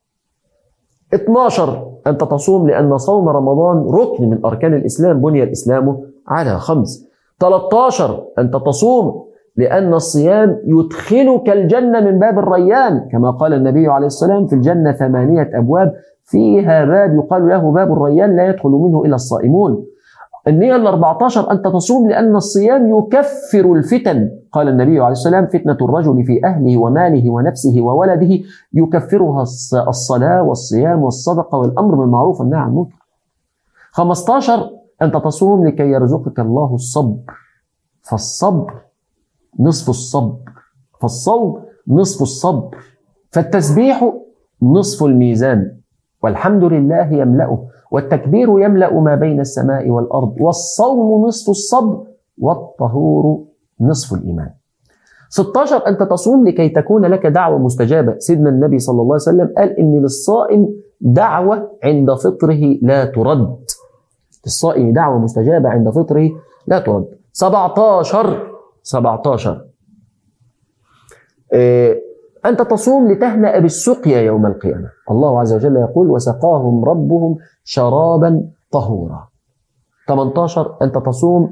12 أنت تصوم لأن صوم رمضان ركن من أركان الإسلام بني الإسلام على خمس 13 أنت تصوم لأن الصيام يدخلك الجنة من باب الريان كما قال النبي عليه السلام في الجنة ثمانية أبواب فيها باب يقال له باب الريان لا يدخل منه إلا الصائمون النية ال 14 أنت تصوم لأن الصيام يكفر الفتن قال النبي عليه السلام فتنة الرجل في أهله وماله ونفسه وولده يكفرها الصلاة والصيام والصدقة والأمر بالمعروف والنهي عن المنكر 15 أنت تصوم لكي يرزقك الله الصبر فالصبر نصف الصبر فالصوم نصف الصبر فالتسبيح نصف الميزان والحمد لله يملأه والتكبير يملأ ما بين السماء والأرض والصوم نصف الصبر والطهور نصف الإيمان 16 أنت تصوم لكي تكون لك دعوة مستجابة سيدنا النبي صلى الله عليه وسلم قال إن للصائم دعوة عند فطره لا ترد للصائم دعوة مستجابة عند فطره لا ترد 17 17 إيه أنت تصوم لتهنأ بالسقيا يوم القيامة الله عز وجل يقول وسقاهم ربهم شرابا طهورا 18 أنت تصوم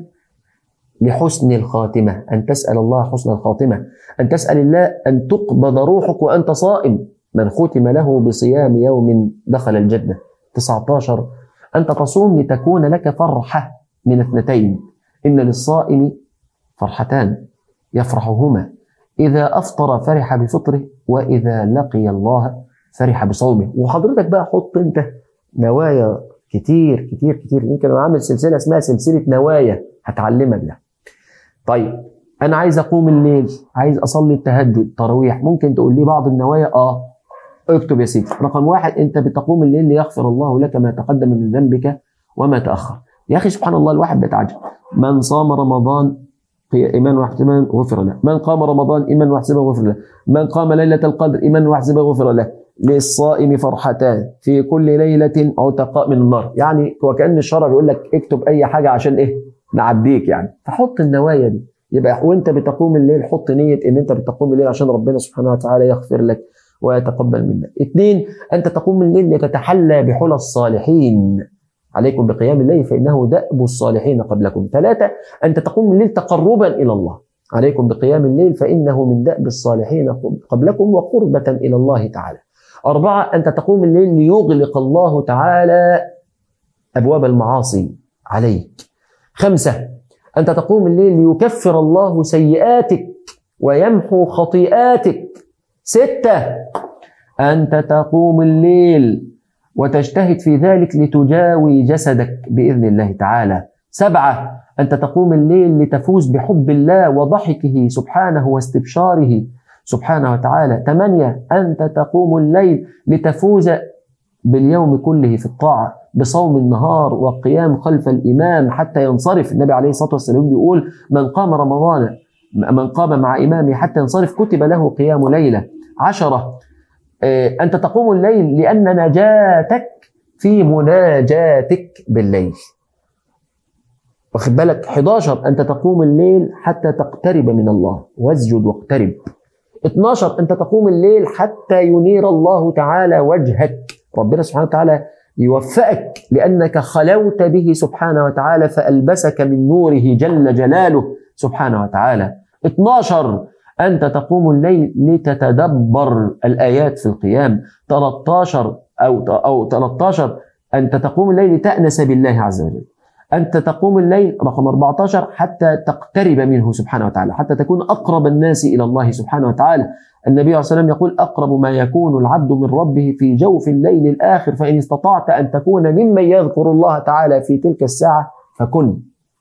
لحسن الخاتمة أن تسأل الله حسن الخاتمة أن تسأل الله أن تقبض روحك وأنت صائم من ختم له بصيام يوم دخل الجنة 19 أنت تصوم لتكون لك فرحة من اثنتين إن للصائم فرحتان يفرحهما إذا أفطر فرح بفطره وإذا لقي الله فرح بصومه وحضرتك بقى حط أنت نوايا كتير كتير كتير يمكن أنا عامل سلسلة اسمها سلسلة نوايا هتعلمك ده طيب أنا عايز أقوم الليل عايز أصلي التهجد تراويح ممكن تقول لي بعض النوايا آه اكتب يا سيدي رقم واحد أنت بتقوم الليل ليغفر الله لك ما تقدم من ذنبك وما تأخر يا أخي سبحان الله الواحد بيتعجب من صام رمضان إيمان واحتسابا غفر له من قام رمضان إيمان واحتسابا غفر له من قام ليلة القدر إيمان واحتسابا غفر له للصائم فرحتان في كل ليلة عتقاء من النار يعني وكأن الشرع بيقول لك اكتب أي حاجة عشان إيه نعديك يعني فحط النوايا دي يبقى وانت بتقوم الليل حط نية ان انت بتقوم الليل عشان ربنا سبحانه وتعالى يغفر لك ويتقبل منك اثنين انت تقوم الليل لتتحلى بحلى الصالحين عليكم بقيام الليل فإنه دأب الصالحين قبلكم ثلاثة أنت تقوم الليل تقربا إلى الله عليكم بقيام الليل فإنه من دأب الصالحين قبلكم وقربة إلى الله تعالى أربعة أنت تقوم الليل ليغلق الله تعالى أبواب المعاصي عليك خمسة أنت تقوم الليل ليكفر الله سيئاتك ويمحو خطيئاتك ستة أنت تقوم الليل وتجتهد في ذلك لتجاوي جسدك باذن الله تعالى. سبعه انت تقوم الليل لتفوز بحب الله وضحكه سبحانه واستبشاره سبحانه وتعالى. ثمانيه انت تقوم الليل لتفوز باليوم كله في الطاعه بصوم النهار والقيام خلف الامام حتى ينصرف، النبي عليه الصلاه والسلام بيقول من قام رمضان من قام مع امامه حتى ينصرف كتب له قيام ليله. عشره أنت تقوم الليل لأن نجاتك في مناجاتك بالليل واخد بالك 11 أنت تقوم الليل حتى تقترب من الله واسجد واقترب 12 أنت تقوم الليل حتى ينير الله تعالى وجهك ربنا سبحانه وتعالى يوفقك لأنك خلوت به سبحانه وتعالى فألبسك من نوره جل جلاله سبحانه وتعالى 12 أنت تقوم الليل لتتدبر الآيات في القيام 13 أو أو 13 أنت تقوم الليل لتأنس بالله عز وجل أنت تقوم الليل رقم 14 حتى تقترب منه سبحانه وتعالى حتى تكون أقرب الناس إلى الله سبحانه وتعالى النبي عليه الصلاة والسلام يقول أقرب ما يكون العبد من ربه في جوف الليل الآخر فإن استطعت أن تكون ممن يذكر الله تعالى في تلك الساعة فكن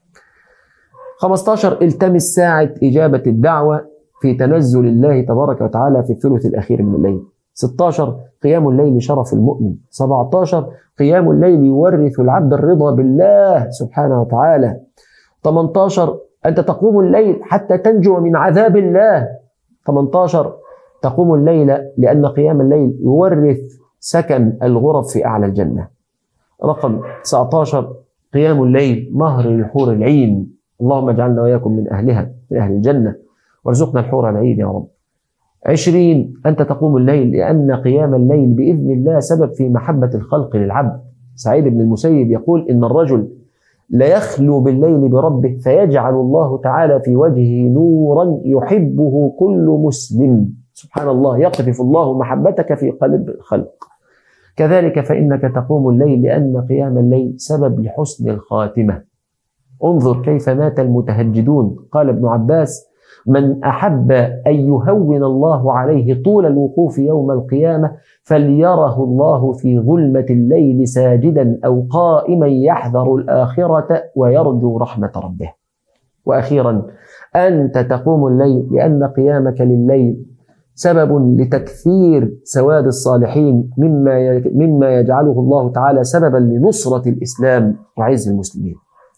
15 التمس ساعة إجابة الدعوة في تنزل الله تبارك وتعالى في الثلث الأخير من الليل 16 قيام الليل شرف المؤمن 17 قيام الليل يورث العبد الرضا بالله سبحانه وتعالى 18 أنت تقوم الليل حتى تنجو من عذاب الله 18 تقوم الليل لأن قيام الليل يورث سكن الغرف في أعلى الجنة رقم 19 قيام الليل مهر لحور العين اللهم اجعلنا وإياكم من أهلها من أهل الجنة وارزقنا الحور العين يا رب عشرين أنت تقوم الليل لأن قيام الليل بإذن الله سبب في محبة الخلق للعبد سعيد بن المسيب يقول إن الرجل ليخلو بالليل بربه فيجعل الله تعالى في وجهه نورا يحبه كل مسلم سبحان الله يقذف الله محبتك في قلب الخلق كذلك فإنك تقوم الليل لأن قيام الليل سبب لحسن الخاتمة انظر كيف مات المتهجدون قال ابن عباس من احب ان يهون الله عليه طول الوقوف يوم القيامه فليره الله في ظلمه الليل ساجدا او قائما يحذر الاخره ويرجو رحمه ربه. واخيرا انت تقوم الليل لان قيامك لليل سبب لتكثير سواد الصالحين مما مما يجعله الله تعالى سببا لنصره الاسلام وعز المسلمين.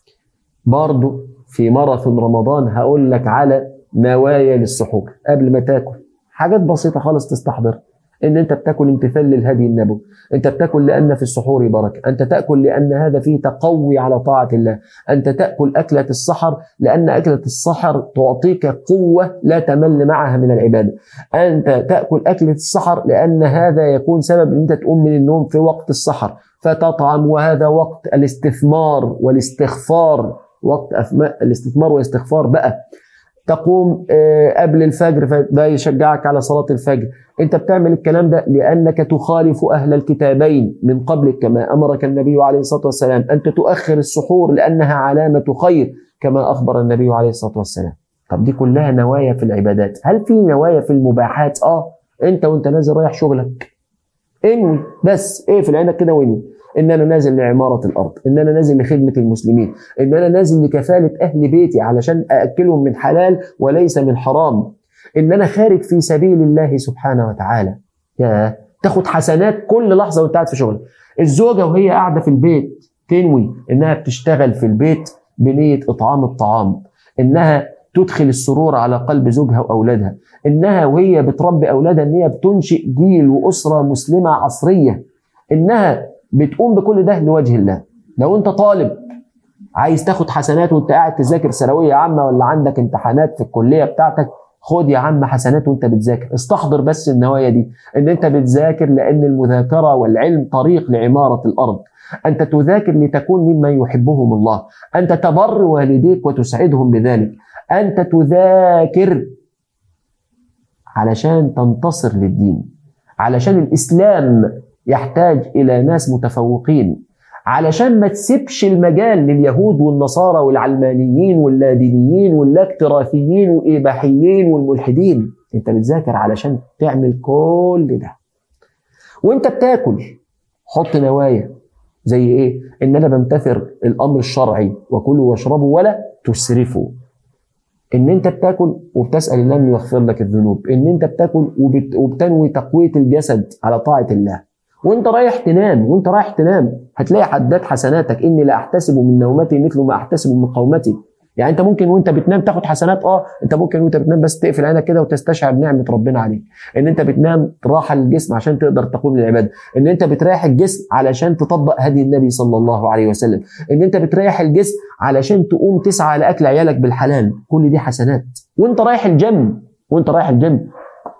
برضه في ماراثون رمضان هقول لك على نوايا للسحور قبل ما تاكل حاجات بسيطة خالص تستحضر ان انت بتاكل امتثال للهدي النبوي انت بتاكل لان في السحور بركه انت تاكل لان هذا فيه تقوي على طاعه الله انت تاكل اكله السحر لان اكله السحر تعطيك قوه لا تمل معها من العباده انت تاكل اكله السحر لان هذا يكون سبب ان انت تقوم من النوم في وقت السحر فتطعم وهذا وقت الاستثمار والاستغفار وقت الاستثمار والاستغفار بقى تقوم قبل الفجر فده يشجعك على صلاة الفجر انت بتعمل الكلام ده لأنك تخالف أهل الكتابين من قبلك كما أمرك النبي عليه الصلاة والسلام أنت تؤخر السحور لأنها علامة خير كما أخبر النبي عليه الصلاة والسلام طب دي كلها نوايا في العبادات هل في نوايا في المباحات اه انت وانت نازل رايح شغلك انوي بس ايه في عينك كده وانوي ان انا نازل لعماره الارض ان انا نازل لخدمه المسلمين ان انا نازل لكفاله اهل بيتي علشان ااكلهم من حلال وليس من حرام ان انا خارج في سبيل الله سبحانه وتعالى يا تاخد حسنات كل لحظه وانت قاعد في شغلك الزوجه وهي قاعده في البيت تنوي انها بتشتغل في البيت بنيه اطعام الطعام انها تدخل السرور على قلب زوجها واولادها انها وهي بتربي اولادها ان هي بتنشئ جيل واسره مسلمه عصريه انها بتقوم بكل ده لوجه الله لو انت طالب عايز تاخد حسنات وانت قاعد تذاكر ثانويه عامه ولا عندك امتحانات في الكليه بتاعتك خد يا عم حسنات وانت بتذاكر استحضر بس النوايا دي ان انت بتذاكر لان المذاكره والعلم طريق لعماره الارض انت تذاكر لتكون ممن يحبهم الله انت تبر والديك وتسعدهم بذلك انت تذاكر علشان تنتصر للدين علشان الاسلام يحتاج الى ناس متفوقين علشان ما تسيبش المجال لليهود والنصارى والعلمانيين واللادينيين واللاكتراثيين والاباحيين والملحدين انت بتذاكر علشان تعمل كل ده وانت بتاكل حط نوايا زي ايه ان انا بمتثل الامر الشرعي وكلوا واشربوا ولا تسرفوا ان انت بتاكل وبتسال الله انه يغفر لك الذنوب ان انت بتاكل وبت... وبتنوي تقويه الجسد على طاعه الله وانت رايح تنام وانت رايح تنام هتلاقي حداد حسناتك اني لا احتسب من نومتي مثل ما احتسب من قومتي يعني انت ممكن وانت بتنام تاخد حسنات اه انت ممكن وانت بتنام بس تقفل عينك كده وتستشعر نعمه ربنا عليك ان انت بتنام راحه للجسم عشان تقدر تقوم للعباده ان انت بتريح الجسم علشان تطبق هدي النبي صلى الله عليه وسلم ان انت بتريح الجسم علشان تقوم تسعى لاكل عيالك بالحلال كل دي حسنات وانت رايح الجيم وانت رايح الجيم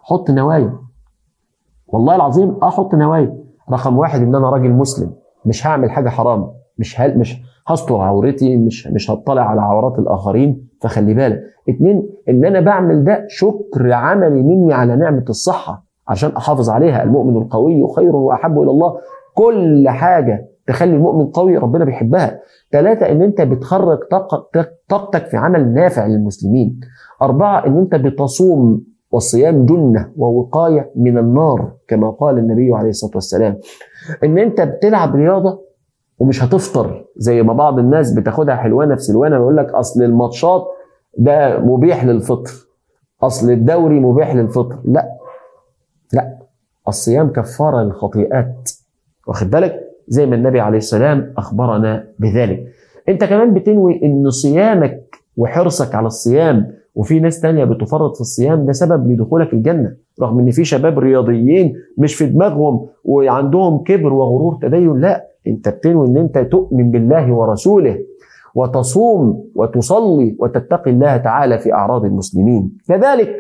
حط نوايا والله العظيم احط نوايا رقم واحد ان انا راجل مسلم مش هعمل حاجه حرام مش هل مش هستر عورتي مش مش هطلع على عورات الاخرين فخلي بالك اتنين ان انا بعمل ده شكر عملي مني على نعمه الصحه عشان احافظ عليها المؤمن القوي خير واحب الى الله كل حاجه تخلي المؤمن قوي ربنا بيحبها ثلاثة ان انت بتخرج طاقتك في عمل نافع للمسلمين أربعة ان انت بتصوم والصيام جنة ووقاية من النار كما قال النبي عليه الصلاة والسلام ان انت بتلعب رياضة ومش هتفطر زي ما بعض الناس بتاخدها حلوانة في سلوانة ويقول لك اصل الماتشات ده مبيح للفطر اصل الدوري مبيح للفطر لا لا الصيام كفارة للخطيئات واخد بالك زي ما النبي عليه السلام اخبرنا بذلك انت كمان بتنوي ان صيامك وحرصك على الصيام وفي ناس تانية بتفرط في الصيام ده سبب لدخولك الجنة رغم ان في شباب رياضيين مش في دماغهم وعندهم كبر وغرور تدين لا انت بتنوي ان انت تؤمن بالله ورسوله وتصوم وتصلي وتتقي الله تعالى في اعراض المسلمين كذلك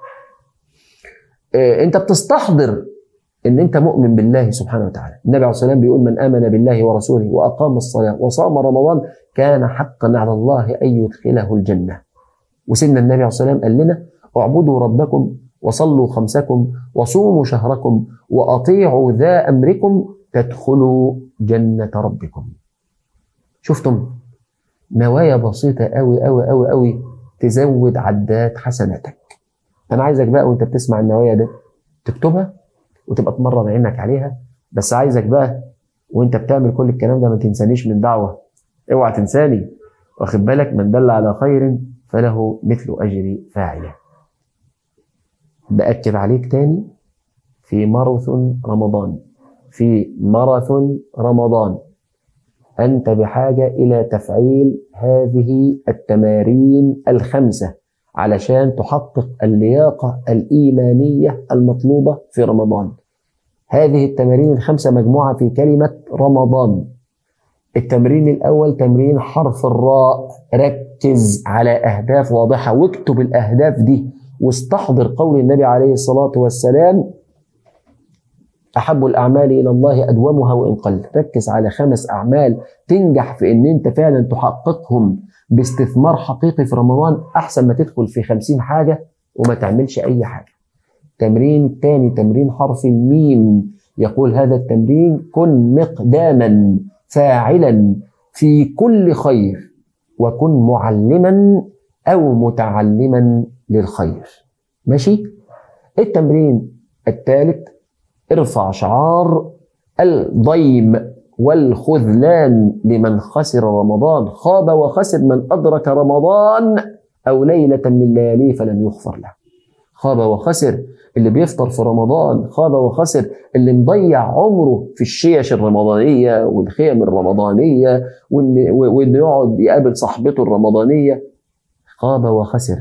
آه، انت بتستحضر ان انت مؤمن بالله سبحانه وتعالى النبي عليه الصلاه والسلام بيقول من امن بالله ورسوله واقام الصلاه وصام رمضان كان حقا على الله ان يدخله الجنه وسيدنا النبي عليه الصلاه والسلام قال لنا اعبدوا ربكم وصلوا خمسكم وصوموا شهركم واطيعوا ذا امركم تدخلوا جنه ربكم شفتم نوايا بسيطه قوي قوي قوي قوي تزود عدات حسناتك انا عايزك بقى وانت بتسمع النوايا ده تكتبها وتبقى تمرن عينك عليها بس عايزك بقى وانت بتعمل كل الكلام ده ما تنسانيش من دعوه اوعى تنساني واخد بالك من دل على خير فله مثل اجر فاعله باكد عليك تاني في ماراثون رمضان في ماراثون رمضان انت بحاجه الى تفعيل هذه التمارين الخمسه علشان تحقق اللياقه الايمانيه المطلوبه في رمضان هذه التمارين الخمسة مجموعة في كلمة رمضان التمرين الأول تمرين حرف الراء ركز على أهداف واضحة واكتب الأهداف دي واستحضر قول النبي عليه الصلاة والسلام أحب الأعمال إلى الله أدومها وإن قل ركز على خمس أعمال تنجح في أن أنت فعلا تحققهم باستثمار حقيقي في رمضان أحسن ما تدخل في خمسين حاجة وما تعملش أي حاجة تمرين تاني تمرين حرف الميم يقول هذا التمرين كن مقداما فاعلا في كل خير وكن معلما او متعلما للخير ماشي التمرين الثالث ارفع شعار الضيم والخذلان لمن خسر رمضان خاب وخسر من ادرك رمضان او ليله من لياليه فلم يغفر له خاب وخسر اللي بيفطر في رمضان خاب وخسر اللي مضيع عمره في الشيش الرمضانية والخيم الرمضانية وإنه يقعد يقابل صاحبته الرمضانية خاب وخسر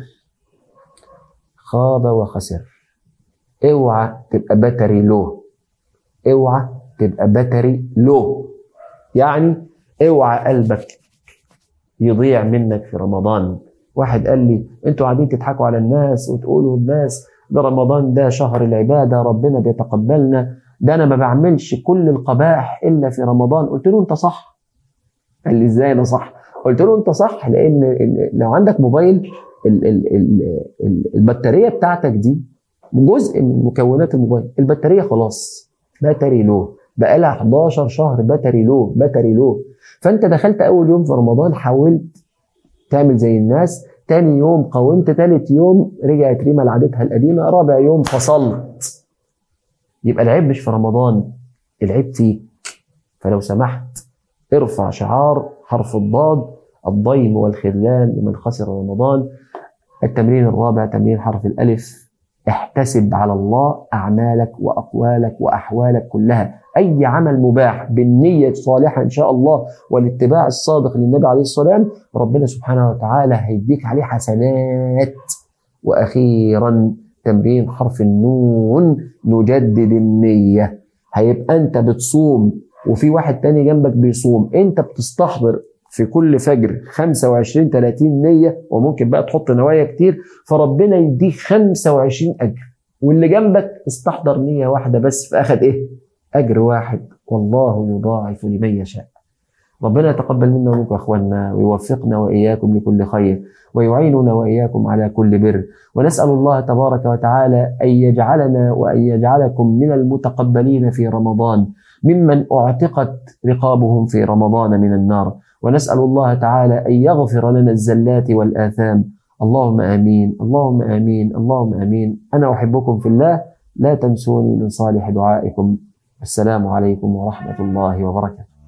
خاب وخسر اوعى تبقى بتري له اوعى تبقى بتري له يعني اوعى قلبك يضيع منك في رمضان واحد قال لي انتوا قاعدين تضحكوا على الناس وتقولوا الناس ده رمضان ده شهر العبادة ربنا بيتقبلنا ده أنا ما بعملش كل القبائح إلا في رمضان قلت له أنت صح قال لي إزاي أنا صح قلت له أنت صح لأن لو عندك موبايل البطارية بتاعتك دي جزء من مكونات الموبايل البطارية خلاص باتري لو بقى لها 11 شهر باتري لو باتري لو فانت دخلت اول يوم في رمضان حاولت تعمل زي الناس تاني يوم قاومت تالت يوم رجعت ريما لعادتها القديمة رابع يوم فصلت يبقى العيب مش في رمضان العيب فيك فلو سمحت ارفع شعار حرف الضاد الضيم والخذلان لمن خسر رمضان التمرين الرابع تمرين حرف الألف احتسب على الله أعمالك وأقوالك وأحوالك كلها أي عمل مباح بالنية الصالحة إن شاء الله والاتباع الصادق للنبي عليه الصلاة والسلام ربنا سبحانه وتعالى هيديك عليه حسنات وأخيرا تمرين حرف النون نجدد النية هيبقى أنت بتصوم وفي واحد تاني جنبك بيصوم أنت بتستحضر في كل فجر 25 30 نية وممكن بقى تحط نوايا كتير فربنا يديك 25 أجر واللي جنبك استحضر نية واحدة بس فأخذ إيه؟ أجر واحد والله يضاعف لمن يشاء ربنا يتقبل منا ومنكم أخواننا ويوفقنا وإياكم لكل خير ويعيننا وإياكم على كل بر ونسأل الله تبارك وتعالى أن يجعلنا وأن يجعلكم من المتقبلين في رمضان ممن أعتقت رقابهم في رمضان من النار ونسأل الله تعالى أن يغفر لنا الزلات والآثام اللهم آمين اللهم آمين اللهم آمين أنا أحبكم في الله لا تنسوني من صالح دعائكم السلام عليكم ورحمة الله وبركاته